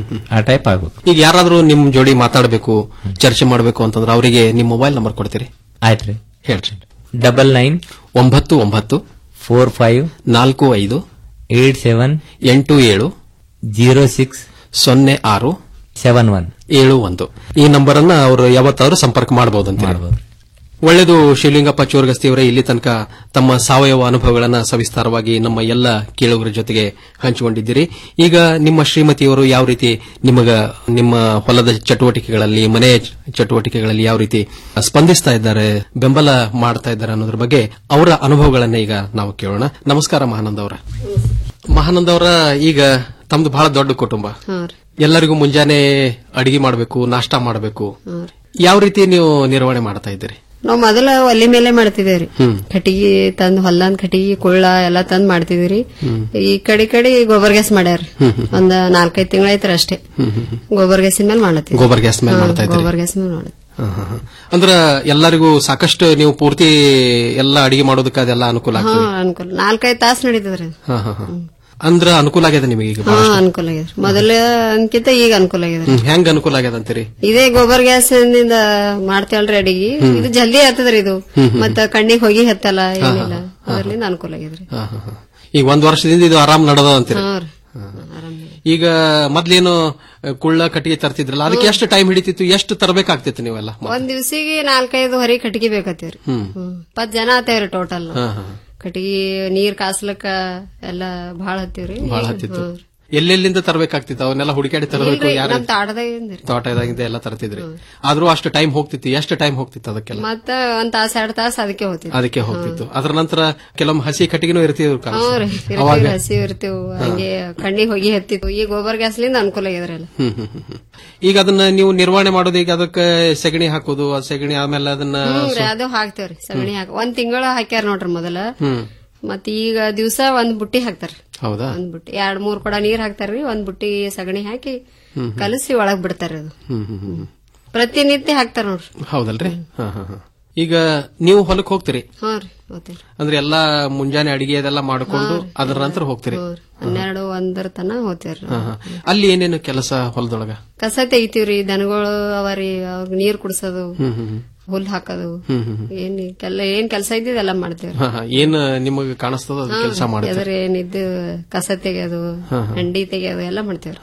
ಆ ಟೈಪ್ ಆಗ್ಬೇಕು ಈಗ ಯಾರಾದ್ರೂ ನಿಮ್ ಜೋಡಿ ಮಾತಾಡಬೇಕು ಚರ್ಚೆ ಮಾಡಬೇಕು ಅಂತಂದ್ರೆ ಅವರಿಗೆ ನಿಮ್ ಮೊಬೈಲ್ ನಂಬರ್ ಕೊಡ್ತೀರಿ ಆಯ್ತ್ರಿ ಹೇಳ್ರಿ ಡಬಲ್ ನೈನ್ ಒಂಬತ್ತು ಒಂಬತ್ತು ಫೋರ್ ಫೈವ್ ನಾಲ್ಕು ಐದು ಏಟ್ ಸೆವೆನ್ ಎಂಟು ಏಳು ಜೀರೋ ಸಿಕ್ಸ್ ಸೊನ್ನೆ ಆರು ಸೆವೆನ್ ಒನ್ ಏಳು ಒಂದು ಈ ನಂಬರ್ ಅನ್ನ ಅವರು ಯಾವತ್ತಾದ್ರೂ ಸಂಪರ್ಕ ಮಾಡಬಹುದು ಅಂತ ಒಳ್ಳೆಯದು ಶಿವಲಿಂಗಪ್ಪ ಚೋರ್ಗಸ್ತಿ ಅವರೇ ಇಲ್ಲಿ ತನಕ ತಮ್ಮ ಸಾವಯವ ಅನುಭವಗಳನ್ನ ಸವಿಸ್ತಾರವಾಗಿ ನಮ್ಮ ಎಲ್ಲ ಕೇಳುಗರ ಜೊತೆಗೆ ಹಂಚಿಕೊಂಡಿದ್ದೀರಿ ಈಗ ನಿಮ್ಮ ಶ್ರೀಮತಿಯವರು ಯಾವ ರೀತಿ ನಿಮಗ ನಿಮ್ಮ ಹೊಲದ ಚಟುವಟಿಕೆಗಳಲ್ಲಿ ಮನೆ ಚಟುವಟಿಕೆಗಳಲ್ಲಿ ಯಾವ ರೀತಿ ಸ್ಪಂದಿಸ್ತಾ ಇದ್ದಾರೆ ಬೆಂಬಲ ಮಾಡ್ತಾ ಇದ್ದಾರೆ ಅನ್ನೋದ್ರ ಬಗ್ಗೆ ಅವರ ಅನುಭವಗಳನ್ನ ಈಗ ನಾವು ಕೇಳೋಣ ನಮಸ್ಕಾರ ಮಹಾನಂದ ಅವರ ಮಹಾನಂದ ಅವರ ಈಗ ತಮ್ದು ಬಹಳ ದೊಡ್ಡ ಕುಟುಂಬ ಎಲ್ಲರಿಗೂ ಮುಂಜಾನೆ ಅಡಿಗೆ ಮಾಡಬೇಕು ನಾಷ್ಟಾ ಮಾಡಬೇಕು ಯಾವ ರೀತಿ ನೀವು ನಿರ್ವಹಣೆ ಮಾಡ್ತಾ ಇದ್ದೀರಿ ನಾವ್ ಮೊದಲ ಒಲೆ ಮೇಲೆ ಮಾಡ್ತಿದೇವ್ರಿ ಹ್ಮ್. ಕಟ್ಟಿಗೆ ತಂದ್ ಹೊಲ್ದಾನ್ ಕಟ್ಟಿಗೆ ಕುಳ್ಳ ಎಲ್ಲಾ ತಂದ್ ಮಾಡ್ತಿದ್ರಿ ಈ ಕಡೆ ಕಡೆ ಗೊಬ್ಬರ ಗ್ಯಾಸ್ ಮಾಡ್ಯಾರ ಒಂದ್ ನಾಲ್ಕೈದ್ ತಿಂಗಳೈತ್ರಿ ಅಷ್ಟೇ ಗೊಬ್ಬರ ಗ್ಯಾಸಿನ ಮೇಲೆ ಮಾಡತ್ತೀವಿ ಗೋಬರ್ ಗ್ಯಾಸ್ ಮೇಲೆ ಮಾಡ್ತಾ ಇದ್ದೀರಿ ಗೊಬ್ಬರ ಗ್ಯಾಸ್ ಮೇಲೆ ಮಾಡತ್ತೀವಿ ಹ, ಹ, ಹ. ಅಂದ್ರ ಎಲ್ಲರಿಗೂ ಸಾಕಷ್ಟು ನೀವು ಪೂರ್ತಿ ಎಲ್ಲ ಅಡಿಗೆ ಮಾಡೋದಕ್ಕೆ ಅದೆಲ್ಲ ಅನುಕೂಲ ಹಾ ಆಗ್ತದೆ ಅನುಕೂಲ ನಾಲ್ಕೈದ್ ತಾಸ್ ನಡೀತದ್ರಿ ಹ, ಹ, ಹ. ಅಂದ್ರ ಅನುಕೂಲ ಆಗ್ಯದ ನಿಮಗೆ ಈಗ ಹಾ ಬಹಳಷ್ಟು? ಅನುಕೂಲ ಆಗ್ಯದ್ರಿ ಮೊದಲ ಅನ್ಕಿಂತ ಈಗ ಅನುಕೂಲ ಆಗ್ಯದ್ರಿ ಹ್ಮ್, ಹೆಂಗ್ ಅನುಕೂಲ ಆಗ್ಯದ ಅಂತೀರಿ ಇದೇ ಗೊಬ್ಬರ ಗ್ಯಾಸ್ ಇಂದ ಮಾಡ್ತೇವಲ್ರಿ ಅಡಿಗೆ ಇದು ಜಲ್ದಿ ಹತ್ತದ್ರಿ ಇದು ಹ್ಮ್, ಹ್ಮ್. ಮತ್ತ ಕಣ್ಣಿಗೆ ಹೋಗಿ ಹತ್ತಲ್ಲ ಹಾ, ಏನಿಲ್ಲ ಹಾ, ಹಾ. ಅದ್ರಲಿಂದ ಅನುಕೂಲ ಆಗ್ಯದ್ರಿ ಹ, ಹ, ಹ. ಈಗ ಒಂದ್ ವರ್ಷದಿಂದ ಇದು ಆರಾಮ್ ನಡೆದ ಅಂತೀರಿ ಹಾ ರೀ ಈಗ ಮೊದ್ಲೇನು ಅಹ್, ಕುಳ್ಳ ಕಟ್ಟಿಗೆ ತರ್ತಿದ್ರಲ್ಲ ಅದಕ್ಕೆ ಎಷ್ಟು ಟೈಮ್ ಹಿಡಿತಿತ್ತು ಎಷ್ಟು ತರಬೇಕಾಗ್ತಿತ್ತು ನೀವೆಲ್ಲ ಒಂದ್ ದಿವ್ಸಿಗೆ ನಾಲ್ಕೈದು ಹೊರಿ ಕಟ್ಟಿಗೆ ಬೇಕತ್ತೀವ್ರಿ ಹ್ಮ್. ಹ್ಮ್. ಇಪ್ಪತ್ ಜನ ಆತೇವ್ರಿ ಟೋಟಲ್ ಹಾ, ಹಾ. ಕಟ್ಟಿಗೆ ನೀರ್ ಕಾಸ್ಲಕ್ಕ ಎಲ್ಲ ಬಾಳ ಹತ್ತೀವ್ರಿ ಬಹಳ ಹತ್ತಿತ್ತು ಎಲ್ಲೆಲ್ಲಿಂದ ತರಬೇಕಾಗ್ತಿತ್ತು ಅವನ್ನೆಲ್ಲ ಹುಡುಕಾಡಿ ತರಬೇಕು ಇಲ್ರಿ, ಯಾರು ನಮ್ ತಾಟದಾಗಿಂದ್ರಿ ತೋಟದಾಗಿಂದ ಎಲ್ಲ ತರ್ತಿದ್ರಿ ಆದ್ರೂ ಅಷ್ಟು ಟೈಮ್ ಹೋಗ್ತಿತ್ತು ಎಷ್ಟು ಟೈಮ್ ಹೋಗ್ತಿತ್ತು ಅದಕ್ಕೆಲ್ಲ ಮತ್ತ ಒಂದ್ ತಾಸ ಎರಡ್ ತಾಸ ಅದಕ್ಕೆ ಹೋಗ್ತಿದ್ವಿ ಅದಕ್ಕೆ ಹೋಗ್ತಿತ್ತು ಅದ್ರ ನಂತರ ಕೆಲವೊಮ್ಮೆ ಹಸಿ ಕಟ್ಟಿಗೆನೂ ಇರ್ತಿದ್ರು ಕಾಲ. ಹ್ಞೂ ರೀ ಅವಾಗ ಇರ್ತೀವಿ ಹಸಿ ಇರ್ತೀವಿ ಹಂಗೆ ಕಣ್ಣಿಗೆ ಹೋಗಿ ಹತ್ತಿತ್ತು ಈ ಗೊಬ್ಬರ ಗ್ಯಾಸ್ಲಿಂದ ಅನುಕೂಲ ಆಗ್ಯದ್ರಲ್ಲ ಹ್ಮ್ ಹ್ಮ್ ಹ್ಮ್ ಹ್ಮ್. ಈಗ ಅದನ್ನ ನೀವು ನಿರ್ವಹಣೆ ಮಾಡೋದು ಈಗ ಅದಕ್ಕೆ ಸೆಗಣಿ ಹಾಕೋದು ಆ ಸೆಗಣಿ ಆಮೇಲೆ ಅದನ್ನ ಹ್ಮ್ ರೀ ಸು- ಅದು ಹಾಕ್ತೇವ್ರಿ ಸಗಣಿ ಹಾಕ ಒಂದ್ ತಿಂಗಳ ಹಾಕ್ಯಾರ ನೋಡ್ರಿ ಮೊದಲ ಹ್ಮ್ ಮತ್ ಈಗ ದಿವ್ಸ ಒಂದ್ ಬುಟ್ಟಿ ಹಾಕ್ತಾರ ಹೌದಾ ಒಂದ್ ಬುಟ್ಟಿ ಎರಡ್ ಮೂರ್ ಕೊಡ ನೀರ್ ಹಾಕ್ತಾರ್ರಿ ಒಂದ್ ಬುಟ್ಟಿ ಸಗಣಿ ಹಾಕಿ ಹ್ಮ್ ಹ್ಮ್. ಕಲಸಿ ಒಳಗ್ ಬಿಡ್ತಾರ ಅದು ಹ್ಮ್ ಹ್ಮ್ ಹ್ಮ್ ಪ್ರತಿನಿತ್ಯ ಹಾಕ್ತಾರ ನೋಡ್ರಿ ಹೌದಲ್ರಿ ಹಾ ಹಾ ಹಾ ಈಗ ನೀವು ಹೊಲಕ್ ಹೋಗ್ತೀರಿ ಹಾ ರೀ ಹೋಗ್ತೇವ್ರಿ ಅಂದ್ರೆ ಎಲ್ಲಾ ಮುಂಜಾನೆ ಅಡಿಗೆ ಅದೆಲ್ಲ ಮಾಡ್ಕೊಂಡು ಅದರ ನಂತರ ಹೋಗ್ತೀರಿ ಹನ್ನೆರಡು ಒಂದರ ತನ ಹೋಗ್ತೇವ್ರಿ ಹಾ, ಹಾ. ಅಲ್ಲಿ ಏನೇನು ಕೆಲಸ ಹೊಲದೊಳಗ ಕಸ ತೆಗಿತೀವ್ರಿ ದನಗಳು ಅವರಿ ಅವ್ಗ್ ನೀರ್ ಕುಡ್ಸೋದು ಹ್ಮ್ ಹ್ಮ್ ಹ್ಮ್. ಹುಲ್ ಹಾಕೋದು ಹ್ಮ್ ಹ್ಮ್ ಹ್ಮ್. ಏನ್ ಕೆಲ ಏನ್ ಕೆಲಸ ಇದ್ದಿದ್ ಎಲ್ಲ ಮಾಡ್ತೇವ್ರಿ ಹಾ, ಹಾ. ಏನ್ ನಿಮಗೆ ಕಾಣಿಸ್ತದ ಅದು ಕೆಲಸ ಮಾಡುತ್ತೆ ಎದ್ರ ಏನಿದ್ದು ಕಸ ತೆಗೆಯೋದು ಹಾ, ಹಾ. ಹಂಡಿ ತೆಗೆಯೋದು ಎಲ್ಲ ಮಾಡ್ತೇವ್ರಿ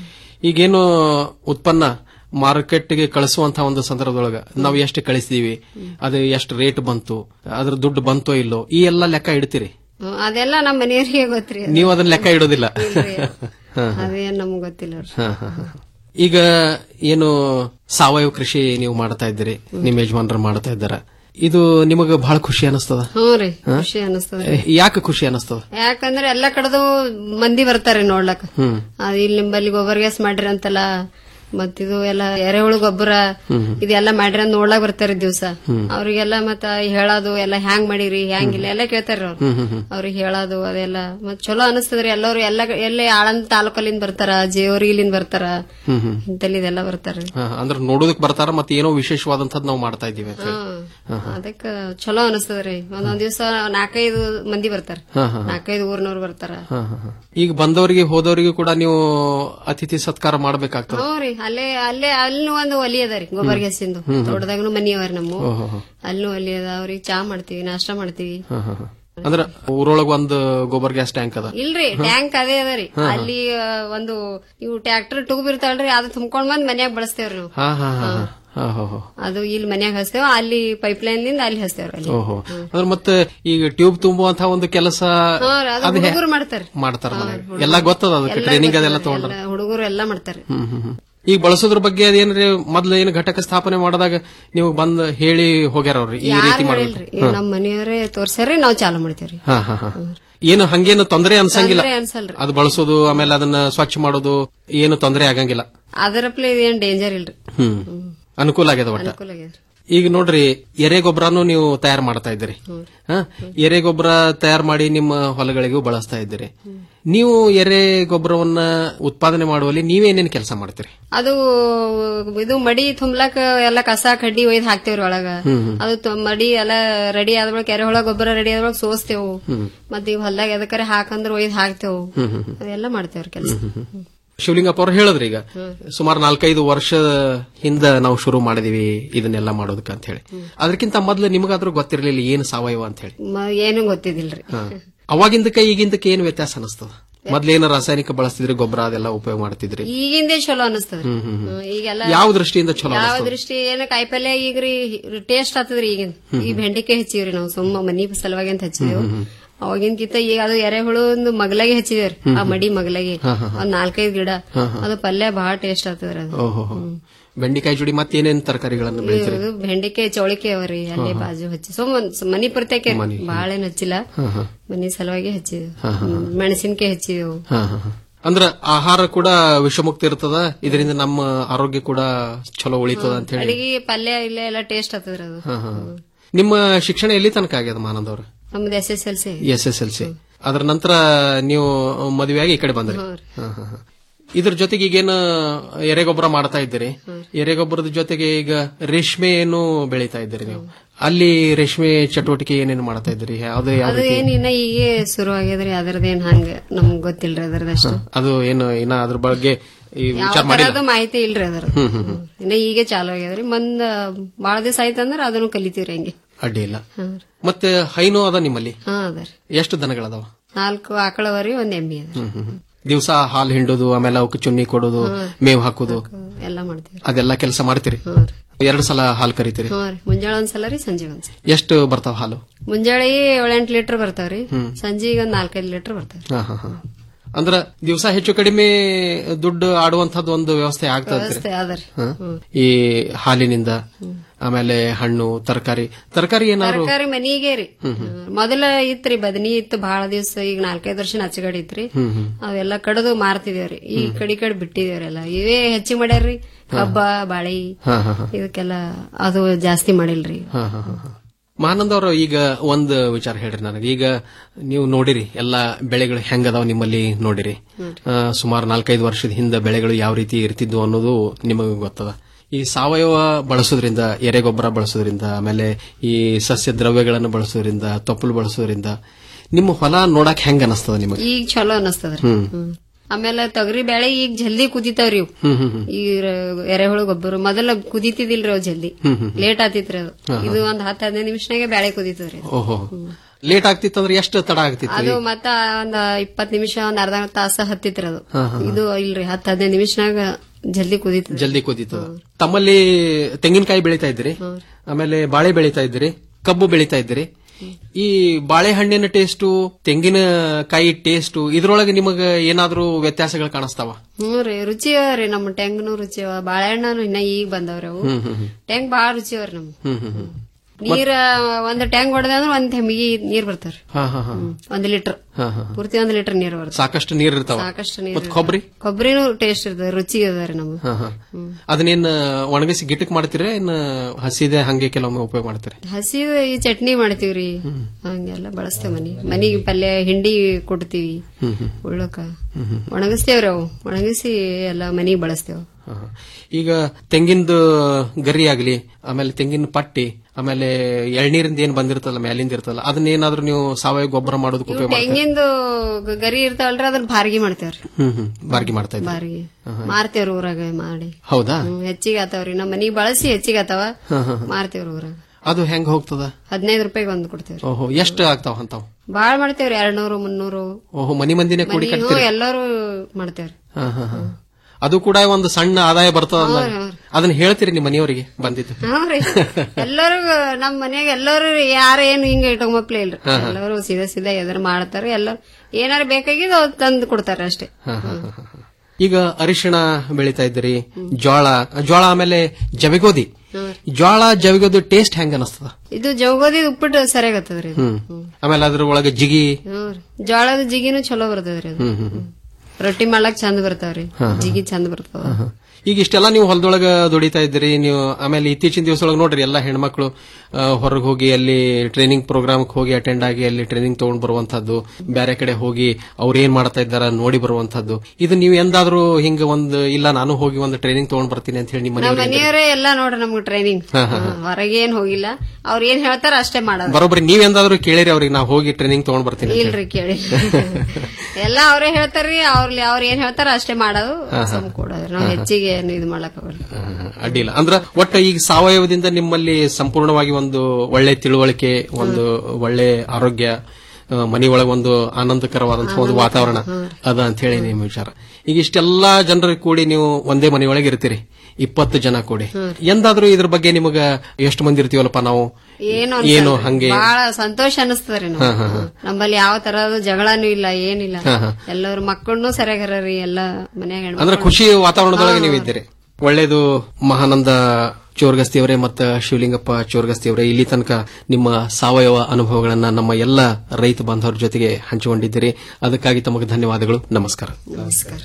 ಈಗೇನು ಉತ್ಪನ್ನ ಮಾರ್ಕೆಟ್ಗೆ ಕಳಿಸುವಂತಹ ಒಂದು ಸಂದರ್ಭದೊಳಗ ನಾವು ಎಷ್ಟು ಕಳಿಸ್ತೀವಿ ಅದು ಎಷ್ಟು ರೇಟ್ ಬಂತು ಅದ್ರ ದುಡ್ಡು ಬಂತೋ ಇಲ್ಲೋ ಈ ಎಲ್ಲ ಲೆಕ್ಕ ಇಡ್ತೀರಿ ಹ್ಮ್, ಅದೆಲ್ಲ ನಮ್ಮ ಮನೆಯವ್ರಿಗೆ ಗೊತ್ತ್ರಿ ಅದು. ನೀವು ಅದನ್ನ ಲೆಕ್ಕ ಇಡೋದಿಲ್ಲ ಇಲ್ರಿ. ಹಾ, ಹಾ. ಅದೇನ್ ನಮ್ಗ್ ಗೊತ್ತಿಲ್ಲ ನೋಡ್ರಿ. ಹಾ, ಹಾ, ಹಾ. ಈಗ ಏನು ಸಾವಯವ ಕೃಷಿ ನೀವು ಮಾಡ್ತಾ ಇದ್ದೀರಿ ನಿಮ್ಮ ಯಜಮಾನರು ಮಾಡ್ತಾ ಇದ್ದಾರ ಇದು ನಿಮಗೆ ಬಹಳ ಖುಷಿ ಅನಿಸ್ತದ ಹ್ಞೂ ರೀ ಹಾ? ಖುಷಿ ಅನಿಸ್ತದ ಯಾಕೆ ಖುಷಿ ಅನಿಸ್ತದ ಯಾಕಂದ್ರೆ ಎಲ್ಲ ಕಡೆದು ಮಂದಿ ಬರ್ತಾರೆ ನೋಡ್ಲಕ್ ಹ್ಮ್ ಅದ್ ಇಲ್ಲಿ ನಿಂಬಲ್ಲಿ ಗೊಬ್ಬರ ಗ್ಯಾಸ್ ಮಾಡ್ರಿ ಅಂತಲ್ಲ ಮತ್ತಿದು ಎಲ್ಲ ಎರೆಹುಳು ಗೊಬ್ಬರ ಹ್ಮ್ ಹ್ಮ್. ಇದೆಲ್ಲ ಮಾಡ್ರಿ ಅಂತ ನೋಡ್ಲಾಕ್ ಬರ್ತಾರೆ ದಿವ್ಸ ಹ್ಮ್. ಅವ್ರಿಗೆಲ್ಲ ಮತ್ತ ಹೇಳೋದು ಎಲ್ಲ ಹ್ಯಾಂಗ್ ಮಾಡಿರಿ ಹ್ಯಾಂಗಿಲ್ಲ ಎಲ್ಲ ಕೇಳ್ತಾರ ಅವ್ರು ಹ್ಮ್ ಹ್ಮ್ ಹ್ಮ್. ಅವ್ರಿಗೆ ಹೇಳೋದು ಅದೆಲ್ಲ ಮತ್ ಚಲೋ ಅನಿಸ್ತದ್ರಿ ಎಲ್ಲರೂ ಎಲ್ಲ ಎಲ್ಲೇ ಆಳಂದ ತಾಲೂಕಲ್ಲಿಂದ ಬರ್ತಾರ ಜೇವರಿಲಿಂದ ಬರ್ತಾರ ಹ್ಮ್ ಹ್ಮ್ ಇಂತಲ್ಲಿ ಇದೆಲ್ಲ ಬರ್ತಾರ ಹಾ, ಅಂದ್ರೆ ನೋಡೋದಕ್ ಬರ್ತಾರ ಮತ್ತೆ ಏನೋ ವಿಶೇಷವಾದಂತದ್ ನಾವು ಮಾಡ್ತಾ ಇದೀವಿ ಅಂತ ಹೇಳಿ. ಹಾ, ಹಾ. ಅದಕ್ಕ ಚಲೋ ಅನಿಸ್ತದ್ರಿ ಒಂದೊಂದ್ ದಿವ್ಸ ನಾಲ್ಕೈದು ಮಂದಿ ಬರ್ತಾರ ಹಾ, ಹಾ, ಹಾ. ನಾಲ್ಕೈದು ಊರ್ನವ್ರು ಬರ್ತಾರ ಹಾ, ಹಾ, ಹಾ. ಈಗ ಬಂದವರಿಗೆ ಹೋದವರಿಗೆ ಕೂಡ ನೀವು ಅತಿಥಿ ಸತ್ಕಾರ ಮಾಡ್ಬೇಕಾಗ್ತದೆ ಹ್ಞೂ ರೀ ಅಲ್ಲೇ ಅಲ್ಲೇ ಅಲ್ಲಿ ಒಂದು ಒಲಿ ಅದ ರೀ ಗೊಬ್ಬರ ಗ್ಯಾಸಿಂದು ಹ್ಮ್, ಹ್ಮ್. ತೋಟದಾಗನು ಮನಿ ಅವ ನಮ್ಮ ಓ, ಹೋ, ಹೋ. ಅಲ್ಲೂ ಒಲಿ ಅದ ಅವ್ರಿಗೆ ಚಾ ಮಾಡ್ತೀವಿ ನಾಷ್ಟ ಮಾಡ್ತೀವಿ ಹಾ, ಹಾ, ಹಾ. ಅಂದ್ರ ಊರೊಳಗ ಒಂದು ಗೋಬರ್ ಗ್ಯಾಸ್ ಟ್ಯಾಂಕ್ ಅದ ಇಲ್ರಿ ಟ್ಯಾಂಕ್ ಅದೇ ಅದರಿ ಹಾ, ಹಾ. ಅಲ್ಲಿ ಆ, ಒಂದು ಇವು ಟ್ರ್ಯಾಕ್ಟರ್ ಟೂಬ್ ಇರ್ತಾವಲ್ರಿ ಅದು ತುಂಬ್ಕೊಂಡ್ ಬಂದ್ ಮನ್ಯಾಗ ಬಳಸ್ತೇವ್ರಿ ನಾವು ಹಾ ಹಾ ಹಾ ಹಾ. ಹಾ ಹೋ ಹೋ ಅದು ಇಲ್ಲಿ ಮನ್ಯಾಗ ಹಚ್ತೇವ ಅಲ್ಲಿ ಪೈಪ್ ಲೈನ್ ಲಿಂದ ಅಲ್ಲಿ ಹಚ್ತೇವ್ರಿ ಅಲ್ಲಿ ಓಹೋ ಅಂದ್ರೆ ಮತ್ತೆ ಈಗ ಟ್ಯೂಬ್ ತುಂಬುವಂತಹ ಒಂದು ಕೆಲಸ ಹಾ ರೀ, ಅದು ಅದ್ ಹೆ- ಹುಡುಗರು ಮಾಡ್ತಾರ ಮಾಡ್ತಾರ ಮನ್ಯಾಗ ಎಲ್ಲಾ ಗೊತ್ತದ ಅದಕ್ಕೆ ಟ್ರೈನಿಂಗ್ ಅದೆಲ್ಲ ತಗೊಂಡ್ರ ಹುಡುಗರು ಎಲ್ಲಾ ಮಾಡ್ತಾರೆ ಹ್ಮ್ ಹ್ಮ್ ಹ್ಮ್. ಈಗ ಬಳಸೋದ್ರ ಬಗ್ಗೆ ಅದೇನ್ರಿ ಮೊದ್ಲು ಏನು ಘಟಕ ಸ್ಥಾಪನೆ ಮಾಡಿದಾಗ ನೀವು ಬಂದ್ ಹೇಳಿ ಹೋಗ್ಯಾರ ಅವ್ರಿ ಈ ರೀತಿ ಯಾರು ಮಾಡ್ಬೇಕು ಹೇಳಿಲ್ರಿ ಇವ್ ನಮ್ಮ ಮನೆಯವರೇ ತೋರ್ಸ್ಯಾರ್ರಿ ನಾವ್ ಚಾಲು ಮಾಡ್ತೇವ್ರಿ ಹಾ ಹಾ ಹಾ ಏನು ಹಂಗೇನು ತೊಂದರೆ ಅನ್ಸಂಗಿಲ್ಲ ತೊಂದ್ರೆ ಅನ್ಸಲ್ರಿ. ಅದು ಬಳಸೋದು ಆಮೇಲೆ ಅದನ್ನ ಸ್ವಚ್ಛ ಮಾಡೋದು ಏನು ತೊಂದರೆ ಆಗಂಗಿಲ್ಲ ಅದರ ಪ್ಲೇ ಇದೇನ್ ಡೇಂಜರ್ ಇಲ್ರಿ ಹ್ಮ್ ಅನುಕೂಲ ಆಗ್ಯದ ಒಟ್ಟ ಅನುಕೂಲ ಆಗ್ಯದ್ರಿ ಈಗ ನೋಡ್ರಿ ಎರೆ ಗೊಬ್ಬರನು ನೀವು ತಯಾರು ಮಾಡ್ತಾ ಇದ್ದೀರಿ ಹ? ಎರೆ ಗೊಬ್ಬರ ತಯಾರು ಮಾಡಿ ನಿಮ್ಮ ಹೊಲಗಳಿಗೂ ಬಳಸ್ತಾ ಇದ್ದೀರಿ ನೀವು ಎರೆ ಗೊಬ್ಬರವನ್ನ ಉತ್ಪಾದನೆ ಮಾಡುವಲ್ಲಿ ನೀವೇನೇನು ಕೆಲಸ ಮಾಡ್ತೀರಿ ಅದು ಇದು ಮಡಿ ತುಂಬಲಾಕ ಎಲ್ಲ ಕಸ ಕಡ್ಡಿ ಒಯ್ದು ಹಾಕ್ತೇವ್ರಿ ಒಳಗ ಹ್ಮ್, ಹ್ಮ್. ಅದು ತ- ಮಡಿ ಎಲ್ಲ ರೆಡಿ ಆದ್ಮೇಲೆ ಕೆರೆಹೊಳ ಗೊಬ್ಬರ ರೆಡಿ ಆದ್ಮೇಲೆ ಸೋಸ್ತೇವು ಹ್ಮ್. ಮತ್ತೆ ಈಗ ಹೊಲ್ದಾಗ ಎದಕ್ಕರೆ ಹಾಕಂದ್ರ ಒಯ್ದು ಹಾಕ್ತೇವು ಹ್ಮ್, ಹ್ಮ್, ಹ್ಮ್. ಅದೆಲ್ಲ ಮಾಡ್ತೇವ್ರಿ ಕೆಲಸ ಶಿವಲಿಂಗಪ್ಪ ಅವ್ರು ಹೇಳಿದ್ರಿ ಈಗ ಸುಮಾರು ನಾಲ್ಕೈದು ವರ್ಷ ಹಿಂದ ನಾವು ಶುರು ಮಾಡಿದೀವಿ ಇದನ್ನೆಲ್ಲ ಮಾಡೋದಕ್ಕೆ ಅಂತ ಹೇಳಿ ಅದಕ್ಕಿಂತ ಮೊದ್ಲು ನಿಮಗಾದ್ರೂ ಗೊತ್ತಿರಲಿಲ್ಲ ಏನು ಸಾವಯವ ಅಂತ ಹೇಳಿ ಏನು ಗೊತ್ತಿದಿಲ್ರಿ ಹ. ಅವಾಗಿಂದಕ್ಕೆ ಈಗಿಂದಕ್ಕೆ ಏನು ವ್ಯತ್ಯಾಸ ಅನಿಸ್ತದ ಮೊದ್ಲೇನು ರಾಸಾಯನಿಕ ಬಳಸ್ತಿದ್ರಿ ಗೊಬ್ಬರ ಅದೆಲ್ಲ ಉಪಯೋಗ ಮಾಡ್ತಿದ್ರಿ ಈಗಿಂದೇ ಚಲೋ ಅನಿಸ್ತದ್ರಿ ಹ್ಮ್, ಹ್ಮ್, ಹ್ಮ್. ಹ್ಮ್, ಈಗೆಲ್ಲ ಯಾವ ದೃಷ್ಟಿಯಿಂದ ಚಲೋ ಯಾವ ಅನಿಸ್ತದ ದೃಷ್ಟಿ ಏನ ಕಾಯಿಪಲ್ಯ ಈಗ್ರಿ ಟೇಸ್ಟ್ ಆಗ್ತದ್ರಿ ಈಗಿನ ಈ ಬೆಂಡಿಕಾಯಿ ಹಚ್ಚಿವ್ರಿ ನಾವು ಸುಮ್ಮ ಮನಿ ಸಲುವಾಗಿ ಅಂತ ಹಚ್ಚಿದೇವು ಅವಾಗಿನ್ಕಿಂತ ಈಗ ಅದು ಎರೆಹುಳು ಒಂದು ಮಗಲಾಗೆ ಹಚ್ಚಿದೇವ್ರಿ ಆ ಮಡಿ ಮಗಲಾಗೆ ಹಾ, ಹಾ, ಹಾ. ಒಂದ್ ನಾಲ್ಕೈದು ಗಿಡ ಹಾ, ಹಾ. ಅದು ಪಲ್ಯ ಬಹಳ ಟೇಸ್ಟ್ ಆಗ್ತದ್ರಿ ಅದು ಓಹೋ ಬೆಂಡಿಕಾಯಿ ಜೋಡಿ ಮತ್ತೇನೇನು ತರಕಾರಿಗಳನ್ನು ಬೆಳಿತೀರಿ ಇದು ಬೆಂಡಿಕಾಯಿ ಚೌಳಿಕೆ ಅವರಿ ಅಲ್ಲೇ ಬಾಜು ಹಚ್ಚಿ ಸುಮ್ಮ ಮನಿ ಪರ್ತ್ಯಾಕೆ ಮನಿ. ಬಾಳ ಏನ್ ಹಚ್ಚಿಲ್ಲ ಹಾ, ಹಾ. ಮನಿ ಸಲುವಾಗಿ ಹಚ್ಚಿದೆವು ಹಾ, ಹಾ, ಹಾ. ಮೆಣಸಿನ್ಕಾಯಿ ಹಚ್ಚಿದೆವು ಹಾ, ಹಾ, ಹಾ. ಅಂದ್ರ ಆಹಾರ ಕೂಡ ವಿಷಮುಕ್ತ ಇರ್ತದ ಇದರಿಂದ ನಮ್ಮ ಆರೋಗ್ಯ ಕೂಡ ಚಲೋ ಉಳಿತದ ಅಂತ ಹೇಳಿ ಅಡಿಗೆ ಪಲ್ಯ ಇಲ್ಲ ಎಲ್ಲ ಟೇಸ್ಟ್ ಆಗ್ತದ್ರಿ ಅದು ಹಾ, ಹಾ, ಹಾ. ನಿಮ್ಮ ಶಿಕ್ಷಣ ಎಲ್ಲಿ ತನಕ ಆಗ್ಯದ ಮಾನಂದ್ ಅವ್ರ ನಮ್ದು S S L C S S L C ಅದರ ನಂತರ ನೀವು ಮದುವೆಯಾಗಿ ಈ ಕಡೆ ಬಂದ್ರಿ ಹಾ ರೀ. ಹಾ, ಹಾ, ಹಾ. ಇದ್ರ ಜೊತೆಗೆ ಈಗೇನು ಎರೆಗೊಬ್ಬರ ಮಾಡ್ತಾ ಇದ್ದೀರಿ ಎರೆಗೊಬ್ಬರದ ಜೊತೆಗೆ ಈಗ ರೇಷ್ಮೆ ಏನು ಬೆಳೀತಾ ಇದ್ದೀರಿ ನೀವು ಅಲ್ಲಿ ರೇಷ್ಮೆ ಚಟುವಟಿಕೆ ಏನೇನು ಮಾಡ್ತಾ ಇದ್ದೀರಿ ಯಾವ್ದು ಯಾವ ಅದು ರೀತಿ ಏನ್ ಇನ್ನ ಈಗ ಶುರು ಆಗ್ಯದ್ರಿ ಅದ್ರದ್ದೇನ್ ಹಂಗ ನಮ್ಗ್ ಗೊತ್ತಿಲ್ರಿ ಅದ್ರದಷ್ಟು ಅದು ಏನು ಇನ್ನ ಅದ್ರ ಬಗ್ಗೆ ಈ ಯಾವ ವಿಚಾರ ಮಾಡಿಲ್ಲ ತರದ್ದು ಮಾಹಿತಿ ಇಲ್ರಿ ಅದ್ರ ಹ್ಮ್, ಹ್ಮ್, ಹ್ಮ್. ಇನ್ನ ಈಗ ಚಾಲು ಆಗ್ಯದ್ರಿ ಮಂದ್ ಬಾಳ ದಿವಸ ಆಯ್ತಂದ್ರ ಅದನ್ನು ಕಲಿತೀವ್ರಿ ಹಂಗೆ ಅಡ್ಡಿ ಇಲ್ಲ ಹಾ ಮತ್ತೆ ಹೈನು ಅದ ನಿಮ್ಮಲ್ಲಿ ಹಾ ಅದರಿ ಎಷ್ಟು ದನಗಳದಾವ ನಾಲ್ಕು ಆಕಳವರಿ ಒಂದ್ ಎಮ್ಮಿ ಅದ ಹ್ಮ್, ಹ್ಮ್, ಹ್ಮ್. ದಿವಸ ಹಾಲು ಹಿಂಡೋದು ಆಮೇಲೆ ಅವಕ್ಕೆ ಚುನ್ನಿ ಕೊಡೋದು ಮೇವು ಹಾಕೋದು ಎಲ್ಲಾ ಮಾಡ್ತೀವ್ರಿ ಅದೆಲ್ಲ ಕೆಲಸ ಮಾಡ್ತೀರಿ ಎರಡು ಸಲ ಹಾಲು ಕರಿತೀರಿ ಹಾ ರೀ ಮುಂಜಾಳೆ ಒಂದ್ಸಲ ರೀ ಸಂಜೆ ಒಂದ್ಸಲ ಎಷ್ಟು ಬರ್ತಾವ ಹಾಲು ಮುಂಜಾಳೆ ಏಳೆಂಟು ಲೀಟರ್ ಬರ್ತಾವ್ರಿ ಹ್ಮ್. ಸಂಜೆಗೆ ಒಂದ್ ನಾಲ್ಕೈದು ಲೀಟರ್ ಬರ್ತಾವ್ರಿ ಹಾ, ಹಾ, ಹಾ. ಅಂದ್ರ ದಿವಸ ಹೆಚ್ಚು ಕಡಿಮೆ ದುಡ್ಡು ಆಡುವಂತದ್ದು ಒಂದು ವ್ಯವಸ್ಥೆ ಆಗ್ತದೆ ವ್ಯವಸ್ಥೆ ಅದರಿ ಈ ಹಾಲಿನಿಂದ ಆಮೇಲೆ ಹಣ್ಣು ತರಕಾರಿ ತರಕಾರಿ ಏನಾದ್ರು ತರಕಾರಿ ಮನಿಗೆ ರೀ ಹ್ಮ್, ಹ್ಮ್. ಮೊದಲ ಇತ್ರಿ ಬದನಿ ಇತ್ತು ಬಹಳ ದಿವಸ ಈಗ ನಾಲ್ಕೈದು ವರ್ಷ ನಚ್ಚಗಡಿ ಇತ್ರಿ ಹ್ಮ್, ಹ್ಮ್. ಅವೆಲ್ಲ ಕಡದು ಮಾರ್ತಿದೇವ್ರಿ ಈ ಕಡಿ ಕಡೆ ಬಿಟ್ಟಿದೇವ್ರಿ ಎಲ್ಲ ಇವೇ ಹೆಚ್ಚಿಗೆ ಮಾಡ್ಯಾರ್ರಿ ಕಬ್ಬ ಬಾಳಿ ಹಾ, ಹಾ, ಹಾ. ಇದಕ್ಕೆಲ್ಲ ಅದು ಜಾಸ್ತಿ ಮಾಡಿಲ್ರಿ ಹಾ, ಹಾ, ಹಾ, ಹಾ. ಮಾನಂದ್ ಅವರು ಈಗ ಒಂದು ವಿಚಾರ ಹೇಳ್ರಿ ನನಗೆ ಈಗ ನೀವು ನೋಡಿರಿ ಎಲ್ಲಾ ಬೆಳೆಗಳು ಹೆಂಗದಾವ ನಿಮ್ಮಲ್ಲಿ ನೋಡಿರಿ ಆ, ಸುಮಾರು ನಾಲ್ಕೈದು ವರ್ಷದ ಹಿಂದೆ ಬೆಳೆಗಳು ಯಾವ ರೀತಿ ಇರ್ತಿದ್ವು ಅನ್ನೋದು ನಿಮಗೆ ಗೊತ್ತದ ಈ ಸಾವಯವ ಬಳಸೋದ್ರಿಂದ ಎರೆಗೊಬ್ಬರ ಬಳಸೋದ್ರಿಂದ ಆಮೇಲೆ ಈ ಸಸ್ಯ ದ್ರವ್ಯಗಳನ್ನು ಬಳಸೋದ್ರಿಂದ ತೊಪ್ಪಲು ಬಳಸೋದ್ರಿಂದ ನಿಮ್ಮ ಹೊಲ ನೋಡಕ್ ಹೆಂಗ ಅನಸ್ತದ ನಿಮಗೆ ಈಗ ಚಲೋ ಅನಸ್ತದ್ರಿ ಹ್ಮ್. ಹ್ಮ್. ಆಮೇಲೆ ತೊಗರಿ ಬೇಳೆ ಈಗ ಜಲ್ದಿ ಕುದಿತಾವ್ರಿ ಇವು ಹ್ಮ್ ಹ್ಮ್ ಹ್ಮ್ ಈ ರ- ಎರೆಹುಳು ಗೊಬ್ಬರ ಮೊದಲ ಕುದಿತಿದಿಲ್ರಿ ಅವ್ ಜಲ್ದಿ ಹ್ಮ್ ಹ್ಮ್ ಹ್ಮ್. ಲೇಟ್ ಆತಿತ್ರಿ ಅದು ಹಾ, ಹಾ. ಇದು ಒಂದ್ ಹತ್ತು ಹದಿನೈದು ನಿಮಿಷನಾಗ ಬೇಳೆ ಕುದಿತವ್ರಿ ಓಹೋ ಲೇಟ್ ಆಗ್ತಿತ್ತಂದ್ರೆ ಎಷ್ಟು ತಡ ಆಗ್ತಿತ್ತು ಅದು ಮತ್ತ ಒಂದ್ ಇಪ್ಪತ್ ನಿಮಿಷ ಒಂದ್ ಅರ್ಧ ತಾಸ ಹತ್ತಿತ್ರಿ ಅದು ಹಾ, ಹಾ, ಹಾ. ಇದು ಇಲ್ರಿ ಹತ್ತು ಹದಿನೈದು ನಿಮಿಷನಾಗ ಜಲ್ದಿ ಕುದಿತದ ಜಲ್ದಿ ಕುದೀತದ ತಮ್ಮಲ್ಲಿ ತೆಂಗಿನಕಾಯಿ ಬೆಳೀತಾ ಇದ್ದೀರಿ ಆಮೇಲೆ ಬಾಳೆ ಬೆಳೀತಾ ಇದ್ದೀರಿ ಕಬ್ಬು ಬೆಳೀತಾ ಇದ್ದೀರಿ ಈ ಬಾಳೆಹಣ್ಣಿನ ಟೇಸ್ಟು ತೆಂಗಿನಕಾಯಿ ಟೇಸ್ಟು ಇದ್ರೊಳಗೆ ನಿಮಗ ಏನಾದ್ರೂ ವ್ಯತ್ಯಾಸಗಳು ಕಾಣಿಸ್ತಾವ ಹ್ಞೂ ರೀ ರುಚಿ ರೀ ನಮ್ಮ ಟೆಂಗ್ನು ರುಚಿ ಅವ ಬಾಳೆಹಣ್ಣು ಇನ್ನ ಈಗ ಬಂದವ್ರಿ ಅವು ಹ್ಮ್ ಹ್ಮ್ ಹ್ಮ್. ಟೆಂಗ್ ಬಾಳ ರುಚಿ ಅವ್ರಿ ನಮ್ ಹ್ಮ್ ಹ್ಮ್ ಹ್ಮ್. ನೀರ ಒಂದ್ ಟ್ಯಾಂಕ್ ಹೊಡೆದ ಅಂದ್ರೆ ಒಂದ್ ತೆಮಿಗಿ ನೀರ್ ಬರ್ತಾವ್ರಿ ಹಾ ಹಾ ಹಾ ಒಂದ್ ಲೀಟರ್ ಹಾ ಹಾ ಪೂರ್ತಿ ಒಂದ್ ಲೀಟರ್ ನೀರ್ ಬರ್ತದೆ ಸಾಕಷ್ಟು ನೀರ್ ಇರ್ತಾವ ಸಾಕಷ್ಟು ನೀರ್ ಮತ್ ಕೊಬ್ಬರಿ ಕೊಬ್ಬರಿನೂ ಟೇಸ್ಟ್ ಇರ್ತದೆ ರುಚಿ ಅದ ರೀ ನಮ್ಗೆ ಹಾ ಹಾ ಅದನ್ನೇನ್ ಒಣಗಿಸಿ ಗಿಟ್ಟಕ್ ಮಾಡ್ತೀರಾ ಏನ್ ಹಸಿದೆ ಹಂಗೆ ಕೆಲವೊಮ್ಮೆ ಉಪಯೋಗ ಮಾಡ್ತೀರಿ ಹಸಿ ಈ ಚಟ್ನಿ ಮಾಡ್ತೀವ್ರಿ ಹಂಗೆಲ್ಲ ಬಳಸ್ತೇವ್ ಮನಿ ಮನಿಗೆ ಪಲ್ಯ ಹಿಂಡಿ ಕೊಡ್ತೀವಿ ಹ್ಮ್ ಹ್ಮ್ ಉಳ್ಳಕ ಹ್ಮ್ ಹ್ಮ್. ಒಣಗಿಸ್ತೇವ್ರಿ ಅವು ಒಣಗಿಸಿ ಎಲ್ಲ ಮನಿಗೆ ಬಳಸ್ತೇವ್ ಹಾ, ಹಾ. ಈಗ ತೆಂಗಿಂದು ಗರಿ ಆಗ್ಲಿ ಆಮೇಲೆ ತೆಂಗಿನ ಪಟ್ಟಿ ಆಮೇಲೆ ಎಳ್ನೀರಿಂದ ಏನ್ ಬಂದಿರ್ತಲ್ಲ ಮ್ಯಾಲಿಂದ ಇರ್ತಲ್ಲ ಅದನ್ನೇನಾದ್ರೂ ನೀವು ಸಾವಯವ ಗೊಬ್ಬರ ಮಾಡೋದಕ್ಕೆ ಉಪಯೋಗ ಮಾಡ್ತೀರಿ ತೆಂಗಿಂದು ಗ- ಗರಿ ಇರ್ತಾವಲ್ರಿ ಅದನ್ನ ಬಾರ್ಗಿ ಮಾಡ್ತೇವ್ರಿ ಹ್ಮ್ ಹ್ಮ್ ಬಾರ್ಗಿ ಮಾಡ್ತಾ ಇದ್ದೀರಿ ಬಾರ್ಗಿ ಮಾರ್ತೇವ್ರಿ ಊರಾಗ ಮಾಡಿ ಹೌದಾ ಹ್ಮ್, ಹೆಚ್ಚಿಗೆ ಆತಾವ್ರಿ ನಮ್ಮ ಮನಿಗೆ ಬಳಸಿ ಹೆಚ್ಚಿಗೆ ಆತಾವ ಹಾ, ಹಾ, ಹಾ. ಮಾರ್ತೇವ್ರಿ ಊರಾಗ ಅದು ಹೆಂಗ್ ಹೋಗ್ತದ ಹದಿನೈದು ರೂಪಾಯಿಗೆ ಒಂದು ಕೊಡ್ತೇವ್ರಿ ಓಹೋ ಎಷ್ಟು ಆಗ್ತಾವ ಅಂತಾವ್ ಬಾಳ್ ಮಾಡ್ತೇವ್ರಿ ಎರಡ್ ನೂರು ಮುನ್ನೂರು ಓಹೋ ಮನಿ ಮಂದಿನೇ ಕೂಡಿ ಮನಿ- ಕಟ್ತೀರಿ ಹ್ಞೂ, ಎಲ್ಲರೂ ಮಾಡ್ತೇವ್ರಿ ಹಾ, ಹಾ, ಹಾ. ಅದು ಕೂಡ ಒಂದು ಸಣ್ಣ ಆದಾಯ ಬರ್ತದಲ್ಲ ಹೌದು, ಹೌದು. ಅದನ್ನ ಹೇಳ್ತೀರಿ ನಿಮ್ಮ ಮನೆಯವರಿಗೆ ಬಂದಿದ್ದು ಹ್ಞೂರಿ ಎಲ್ಲರೂ ನಮ್ ಮನ್ಯಾಗ ಎಲ್ಲರೂ ಯಾರ ಏನು ಹಿಂಗ ಇಟ್ಕೊಂಬಪ್ಲೇ ಇಲ್ರಿ ಹಾ, ಹಾ. ಎಲ್ಲರೂ ಸೀದಾ ಸೀದಾ ಎದ್ರ ಮಾಡ್ತಾರೆ ಎಲ್ಲರೂ ಏನಾರ ಬೇಕಾಗಿದ್ದು ಅವ್ರು ತಂದು ಕೊಡ್ತಾರೆ ಅಷ್ಟೇ ಹಾ, ಹಾ, ಹಾ, ಹಾ, ಹಾ. ಈಗ ಅರಿಶಿಣ ಬೆಳಿತಾ ಇದ್ದೀರಿ ಜೋಳ ಜೋಳ ಆಮೇಲೆ ಜವಿಗೋದಿ ಜೋಳ ಜವಿಗೋದಿ ಟೇಸ್ಟ್ ಹೆಂಗ ಅನಸ್ತದ ಇದು ಜೋಗೋದಿ ಉಪ್ಪಿಟ್ಟು ಸರಿಯಾಗತ್ತದ್ರಿ ಇದು. ಹ್ಮ್ ಆಮೇಲೆ ಅದ್ರ ಒಳಗೆ ಜಿಗಿ ಹ್ಞೂರಿ ಜೋಳದ ಜಿಗಿನೂ ಚಲೋ ಬರ್ತದ್ರಿ ಅದು ಹ್ಮ್ ಹ್ಮ್ ಹ್ಮ್. ರೊಟ್ಟಿ ಮಾಡ್ಲಕ್ ಚಂದ ಬರ್ತಾವ್ರಿ ಹಾ, ಹಾ. ಜಿಗಿ ಚಂದ ಬರ್ತಾವ ಹಾ, ಹಾ. ಈಗ ಇಷ್ಟೆಲ್ಲ ನೀವು ಹೊಲದೊಳಗ ದುಡಿತಾ ಇದ್ದೀರಿ ನೀವು ಆಮೇಲೆ ಇತ್ತೀಚಿನ ದಿವಸದೊಳಗೆ ನೋಡ್ರಿ ಎಲ್ಲಾ ಹೆಣ್ಮಕ್ಳು ಹೊರಗೆ ಹೋಗಿ ಅಲ್ಲಿ ಟ್ರೈನಿಂಗ್ ಪ್ರೋಗ್ರಾಮ್ ಹೋಗಿ ಅಟೆಂಡ್ ಆಗಿ ಅಲ್ಲಿ ಟ್ರೈನಿಂಗ್ ತಗೊಂಡ್ ಬರುವಂತದ್ದು ಬೇರೆ ಕಡೆ ಹೋಗಿ ಅವ್ರು ಏನ್ ಮಾಡ್ತಾ ಇದ್ದಾರ ನೋಡಿ ಬರುವಂತದ್ದು ಇದು ನೀವು ಎಂದಾದ್ರೂ ಹಿಂಗ ಒಂದು ಇಲ್ಲ ನಾನು ಹೋಗಿ ಒಂದು ಟ್ರೈನಿಂಗ್ ತಗೊಂಡ್ ಬರ್ತೀನಿ ಅಂತ ಹೇಳಿ ನಿಮ್ಮ ನಮ್ಮ ಮನೆಯವ್ರಿಗೆ ಮನೆಯವರೇ ಎಲ್ಲಾ ನೋಡ್ರಿ ನಮ್ಗೆ ಟ್ರೈನಿಂಗ್ ಹಾ, ಹಾ, ಹಾ. ಹೊರಗೆ ಏನ್ ಹೋಗಿಲ್ಲ ಅವ್ರ ಏನ್ ಹೇಳ್ತಾರ ಅಷ್ಟೇ ಮಾಡೋದು ಬರೋಬ್ಬರಿ ನೀವ್ ಎಂದಾದ್ರೂ ಕೇಳಿರಿ ಅವ್ರಿಗೆ ನಾವು ಹೋಗಿ ಟ್ರೈನಿಂಗ್ ತಗೊಂಡ್ ಬರ್ತೀನಿ ಅಂತ ಹೇಳಿ. ಇಲ್ರಿ ಕೇಳಿ ಎಲ್ಲಾ ಅವರೇ ಹೇಳ್ತಾರ್ರಿ ಅವ್ರ ಅವ್ರ ಏನ್ ಹೇಳ್ತಾರ ಅಷ್ಟೇ ಮಾಡೋದು ಹಾ, ಹಾ. ಸುಮ್ ಕೊಡೋದ್ರಿ ನಾವ್ ಹಾ, ಹಾ. ಹೆಚ್ಚಿಗೆ ಏನು ಇದು ಮಾಡಕ್ ಹೋಗಲ್ಲ ಅಡ್ಡಿಲ್ಲ ಅಂದ್ರ ಒಟ್ಟ ಈಗ ಸಾವಯವದಿಂದ ನಿಮ್ಮಲ್ಲಿ ಸಂಪೂರ್ಣವಾಗಿ ಒಂದು ಒಳ್ಳೆ ತಿಳುವಳಿಕೆ ಒಂದು ಒಳ್ಳೆ ಆರೋಗ್ಯ ಆ, ಮನೆಯೊಳಗೆ ಒಂದು ಆನಂದಕರವಾದಂತಹ ಒಂದು ವಾತಾವರಣ ಅದ ಅಂತ ಹೇಳಿ ನಿಮ್ಮ ವಿಚಾರ ಈಗ ಇಷ್ಟೆಲ್ಲಾ ಜನರಿಗೆ ಕೂಡಿ ನೀವು ಒಂದೇ ಮನೆಯೊಳಗೆ ಇರ್ತೀರಿ ಇಪ್ಪತ್ತು ಜನ ಕೂಡಿ ಎಂದಾದ್ರೂ ಇದ್ರ ಬಗ್ಗೆ ನಿಮಗ ಎಷ್ಟು ಮಂದಿ ಇರ್ತೀವಲ್ಲಪ್ಪ ನಾವು ಏನು ಏನು ಹಂಗೆ ಬಹಳ ಸಂತೋಷ ಅನಿಸ್ತದ್ರಿ ಹಾ, ಹಾ, ಹಾ. ನಮ್ಮಲ್ಲಿ ಯಾವ ತರದ ಜಗಳನೂ ಇಲ್ಲ ಏನಿಲ್ಲ ಹಾ, ಹಾ. ಎಲ್ಲರ ಮಕ್ಕಳನ್ನು ಸರಿಯಾಗರಿ ಎಲ್ಲ ಮನ್ಯಾಗ ಹೆಣ್ಮಕ್ಳು. ಅಂದ್ರೆ ಖುಷಿ ವಾತಾವರಣದೊಳಗೆ ನೀವು ಇದ್ದೀರಿ ಒಳ್ಳೇದು ಮಹಾನಂದ ಚೋರ್ಗಸ್ತಿ ಅವರೇ ಮತ್ತು ಶಿವಲಿಂಗಪ್ಪ ಚೋರ್ಗಸ್ತಿ ಅವರೇ ಇಲ್ಲಿ ತನಕ ನಿಮ್ಮ ಸಾವಯವ ಅನುಭವಗಳನ್ನ ನಮ್ಮ ಎಲ್ಲ ರೈತ ಬಾಂಧವರ ಜೊತೆಗೆ ಹಂಚಿಕೊಂಡಿದ್ದೀರಿ ಅದಕ್ಕಾಗಿ ತಮಗೆ ಧನ್ಯವಾದಗಳು ನಮಸ್ಕಾರ ನಮಸ್ಕಾರ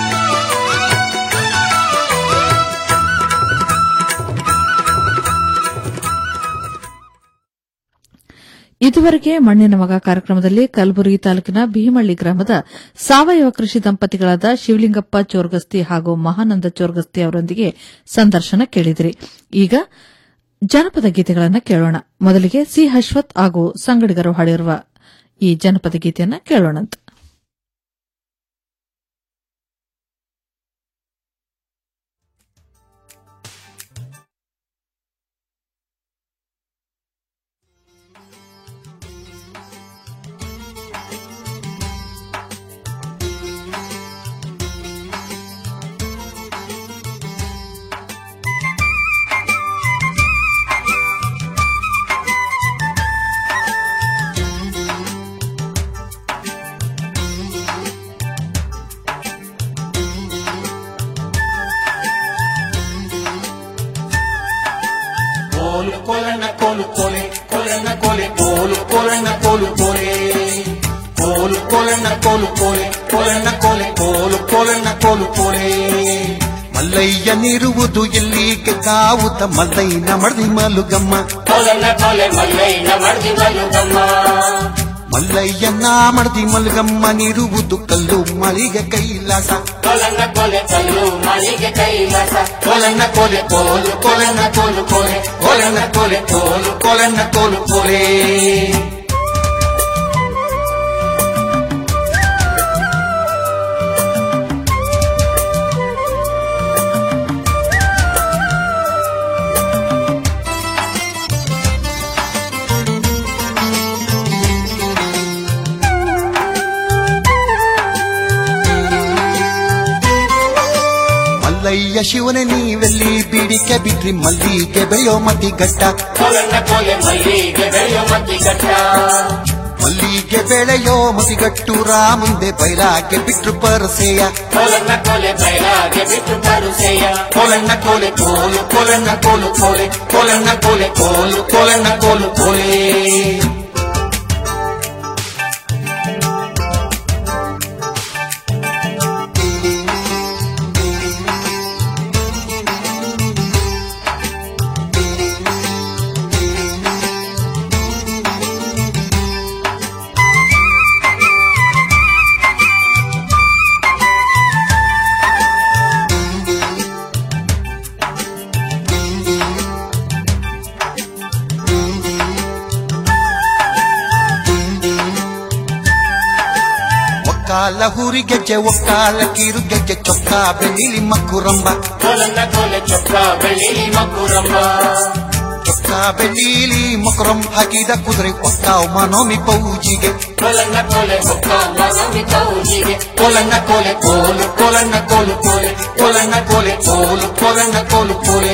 ಇದುವರೆಗೆ ಮಣ್ಣಿನ ಮಗ ಕಾರ್ಯಕ್ರಮದಲ್ಲಿ ಕಲಬುರಗಿ ತಾಲೂಕಿನ ಭೀಮಳ್ಳಿ ಗ್ರಾಮದ ಸಾವಯವ ಕೃಷಿ ದಂಪತಿಗಳಾದ ಶಿವಲಿಂಗಪ್ಪ ಚೋರ್ಗಸ್ತಿ ಹಾಗೂ ಮಹಾನಂದ ಚೋರ್ಗಸ್ತಿ ಅವರೊಂದಿಗೆ ಸಂದರ್ಶನ ಕೇಳಿದಿರಿ ಈಗ ಜನಪದ ಗೀತೆಗಳನ್ನು ಕೇಳೋಣ ಮೊದಲಿಗೆ ಸಿ ಅಶ್ವಥ್ ಹಾಗೂ ಸಂಗಡಿಗರು ಹಾಡಿರುವ ಈ ಜನಪದ ಗೀತೆಯನ್ನು ಕೇಳೋಣಂತ ಕೋಲು ಕೊಲನ ಕೋಲು ಕೊಲೆ ಕೊಲನ ಕೊಲೆ ಕೋಲು ಕೊಲನ ಕೋಲು ಕೊಲೆ ಕೋಲು ಕೊಲನ ಕೋಲು ಕೊಲೆ ಕೊಲನ ಕೊಲೆ ಕೋಲು ಕೊಲನ ಕೋಲು ಕೊಲೆ ಮಲ್ಲಯ್ಯನಿರುವುದು ಎಲ್ಲಿಗೆ ಕಾವುತ ಮಲ್ಲಯ್ಯನ ಮಡ್ದಿ ಮಲುಗಮ್ಮ ಕೊಲನ ಕೊಲೆ ಮಲ್ಲೈನ ಮಡ್ದಿ ಮಲ್ಲುಗಮ್ಮ ಮಲ್ಲಯ್ಯನ ಮಡ್ದಿ ಮಲಗಮ್ಮನಿರುವುದು ಕಲ್ಲು ಮಳಿಗೆ ಕೈಲಾಸ ಕೊಲನ ಕೊಲೆ ಕಲ್ಲು ಮಳಿಗೆ ಕೈಲಾಸ ಕೊಲನ ಕೊಲೆ ಕೋಲು ಕೊಲನ ಕೋಲು ಕೊಲೆ ಕೊಲನ ಕೊಲೆ ಕೋಲು ಕೊಲನ ಕೋಲು ಕೊಲೆ ಮಲ್ಲಯ್ಯ ಶಿವನೇ ನೀವೆಲ್ಲಿ ಬಿಡಿಕೆ ಬಿಟ್ರಿ ಮಲ್ಲಿಗೆ ಬೆಳೆಯೋ ಮತಿ ಗಟ್ಟ ಕೊಲನ ಕೊಲೆ ಮಲ್ಲಿಗೆ ಬೆಳೆಯೋ ಮತ್ತಿ ಗಟ್ಟ ಮಲ್ಲಿಗೆ ಬೆಳೆಯೋ ಮತಿಗಟ್ಟು ಮುಂದೆ ಬೈಲಾಗೆ ಬಿಟ್ರು ಪರಸೆಯ ಕೊಲನ ಕೊಲೆ ಬಯಲಾಗೆ ಬಿಟ್ಟು ಬರುಸೆಯ ಕೊಲನ ಕೊಲೆ ಕೋಲು ಕೊಲನ ಕೋಲು ಕೊಲೆ ಕೊಲನ ಕೊಲೆ ಕೋಲು ಕೊಲನ ಕೋಲು ಕೊಲೆ ಒಕ್ಕಾಲ ಹುರಿ ಗೆಜ್ಜೆ ಒಕ್ಕಾಲ ಕಿರು ಗೆಜ್ಜೆ ಚೊಕ್ಕ ಬೆಳ್ಳಿಲಿ ಮಕ್ಕುರಂಬ ಕೊಲನ ಕೊಲೆ ಚೊಕ್ಕ ಬೆಳ್ಳಿ ಮಕುರಮ್ಮ ಚೊಕ್ಕ ಕನಕ ಬೆಳ್ಳೀಲಿ ಮಕರಂ ಹಾಕಿದ ಕುದುರೆ ಒಕ್ಕಾವ್ ಮನೋಮಿ ಪೌಜಿಗೆ ಕೊಲನ್ನ ಕೊಲೆ ಹೊಕ್ಕ ಮನವಿ ಕೌಜಿಗೆ ಕೊಲನ್ನ ಕೊಲೆ ಕೋಲು ಕೊಲನ್ನ ಕೋಲು ಕೊಲೆ ಕೊಲನ್ನ ಕೊಲೆ ಕೋಲು ಕೊಲನ್ನ ಕೋಲು ಕೊಲೆ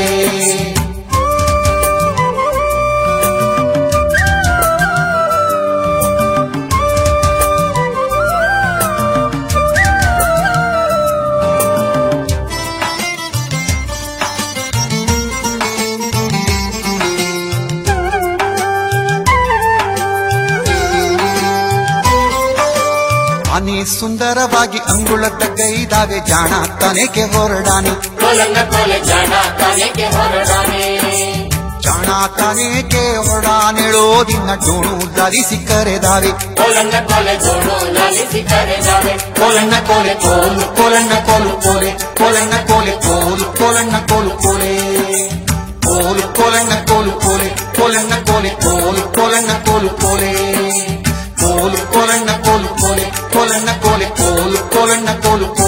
ಆನೆ ಸುಂದರವಾಗಿ ಅಂಗುಳದ ಗೈದಾವೆ ಜಾಣ ತನೆಗೆ ಹೊರಡಾನೆ ಕೊಲನ್ನ ಕೊಲೆ ಜನ ತಲೆಗೆ ಹೊರಡಾನೆ ಜಾಣ ತನೆಗೆ ಹೊರಡಾನೆಳೋದಿನ ಡೋಣು ಧರಿಸಿ ಕರೆದಾವೆ ಕೊಲನ್ನ ಕೊಲೆ ಜೋಡು ಲಲಿಸಿ ಕರೆದಾವೆ ಕೊಲನ್ನ ಕೊಲೆ ಕೋಲು ಕೊಲನ್ನ ಕೋಲು ಕೊಲೆ ಕೊಲನ್ನ ಕೊಲೆ ಕೋಲು ಕೊಲನ್ನ ಕೋಲು ಕೊಲೆ ಕೋಲು ಕೊಲನ್ನ ಕೋಲು ಕೊಲೆ ಕೊಲನ್ನ ಕೊಲೆ ಕೋಲು ಕೊಲನ್ನ ಕೋಲು ಕೊಲೆ ಕೋಲು ಕೊಲನ್ನ ಕೋಲು ಕೊಲೆ ಕೊಲನ್ನ ಕೊಲೆ ಕೋಲು ಕೊಲನ್ನ ಕೋಲು ಕೊಲೆ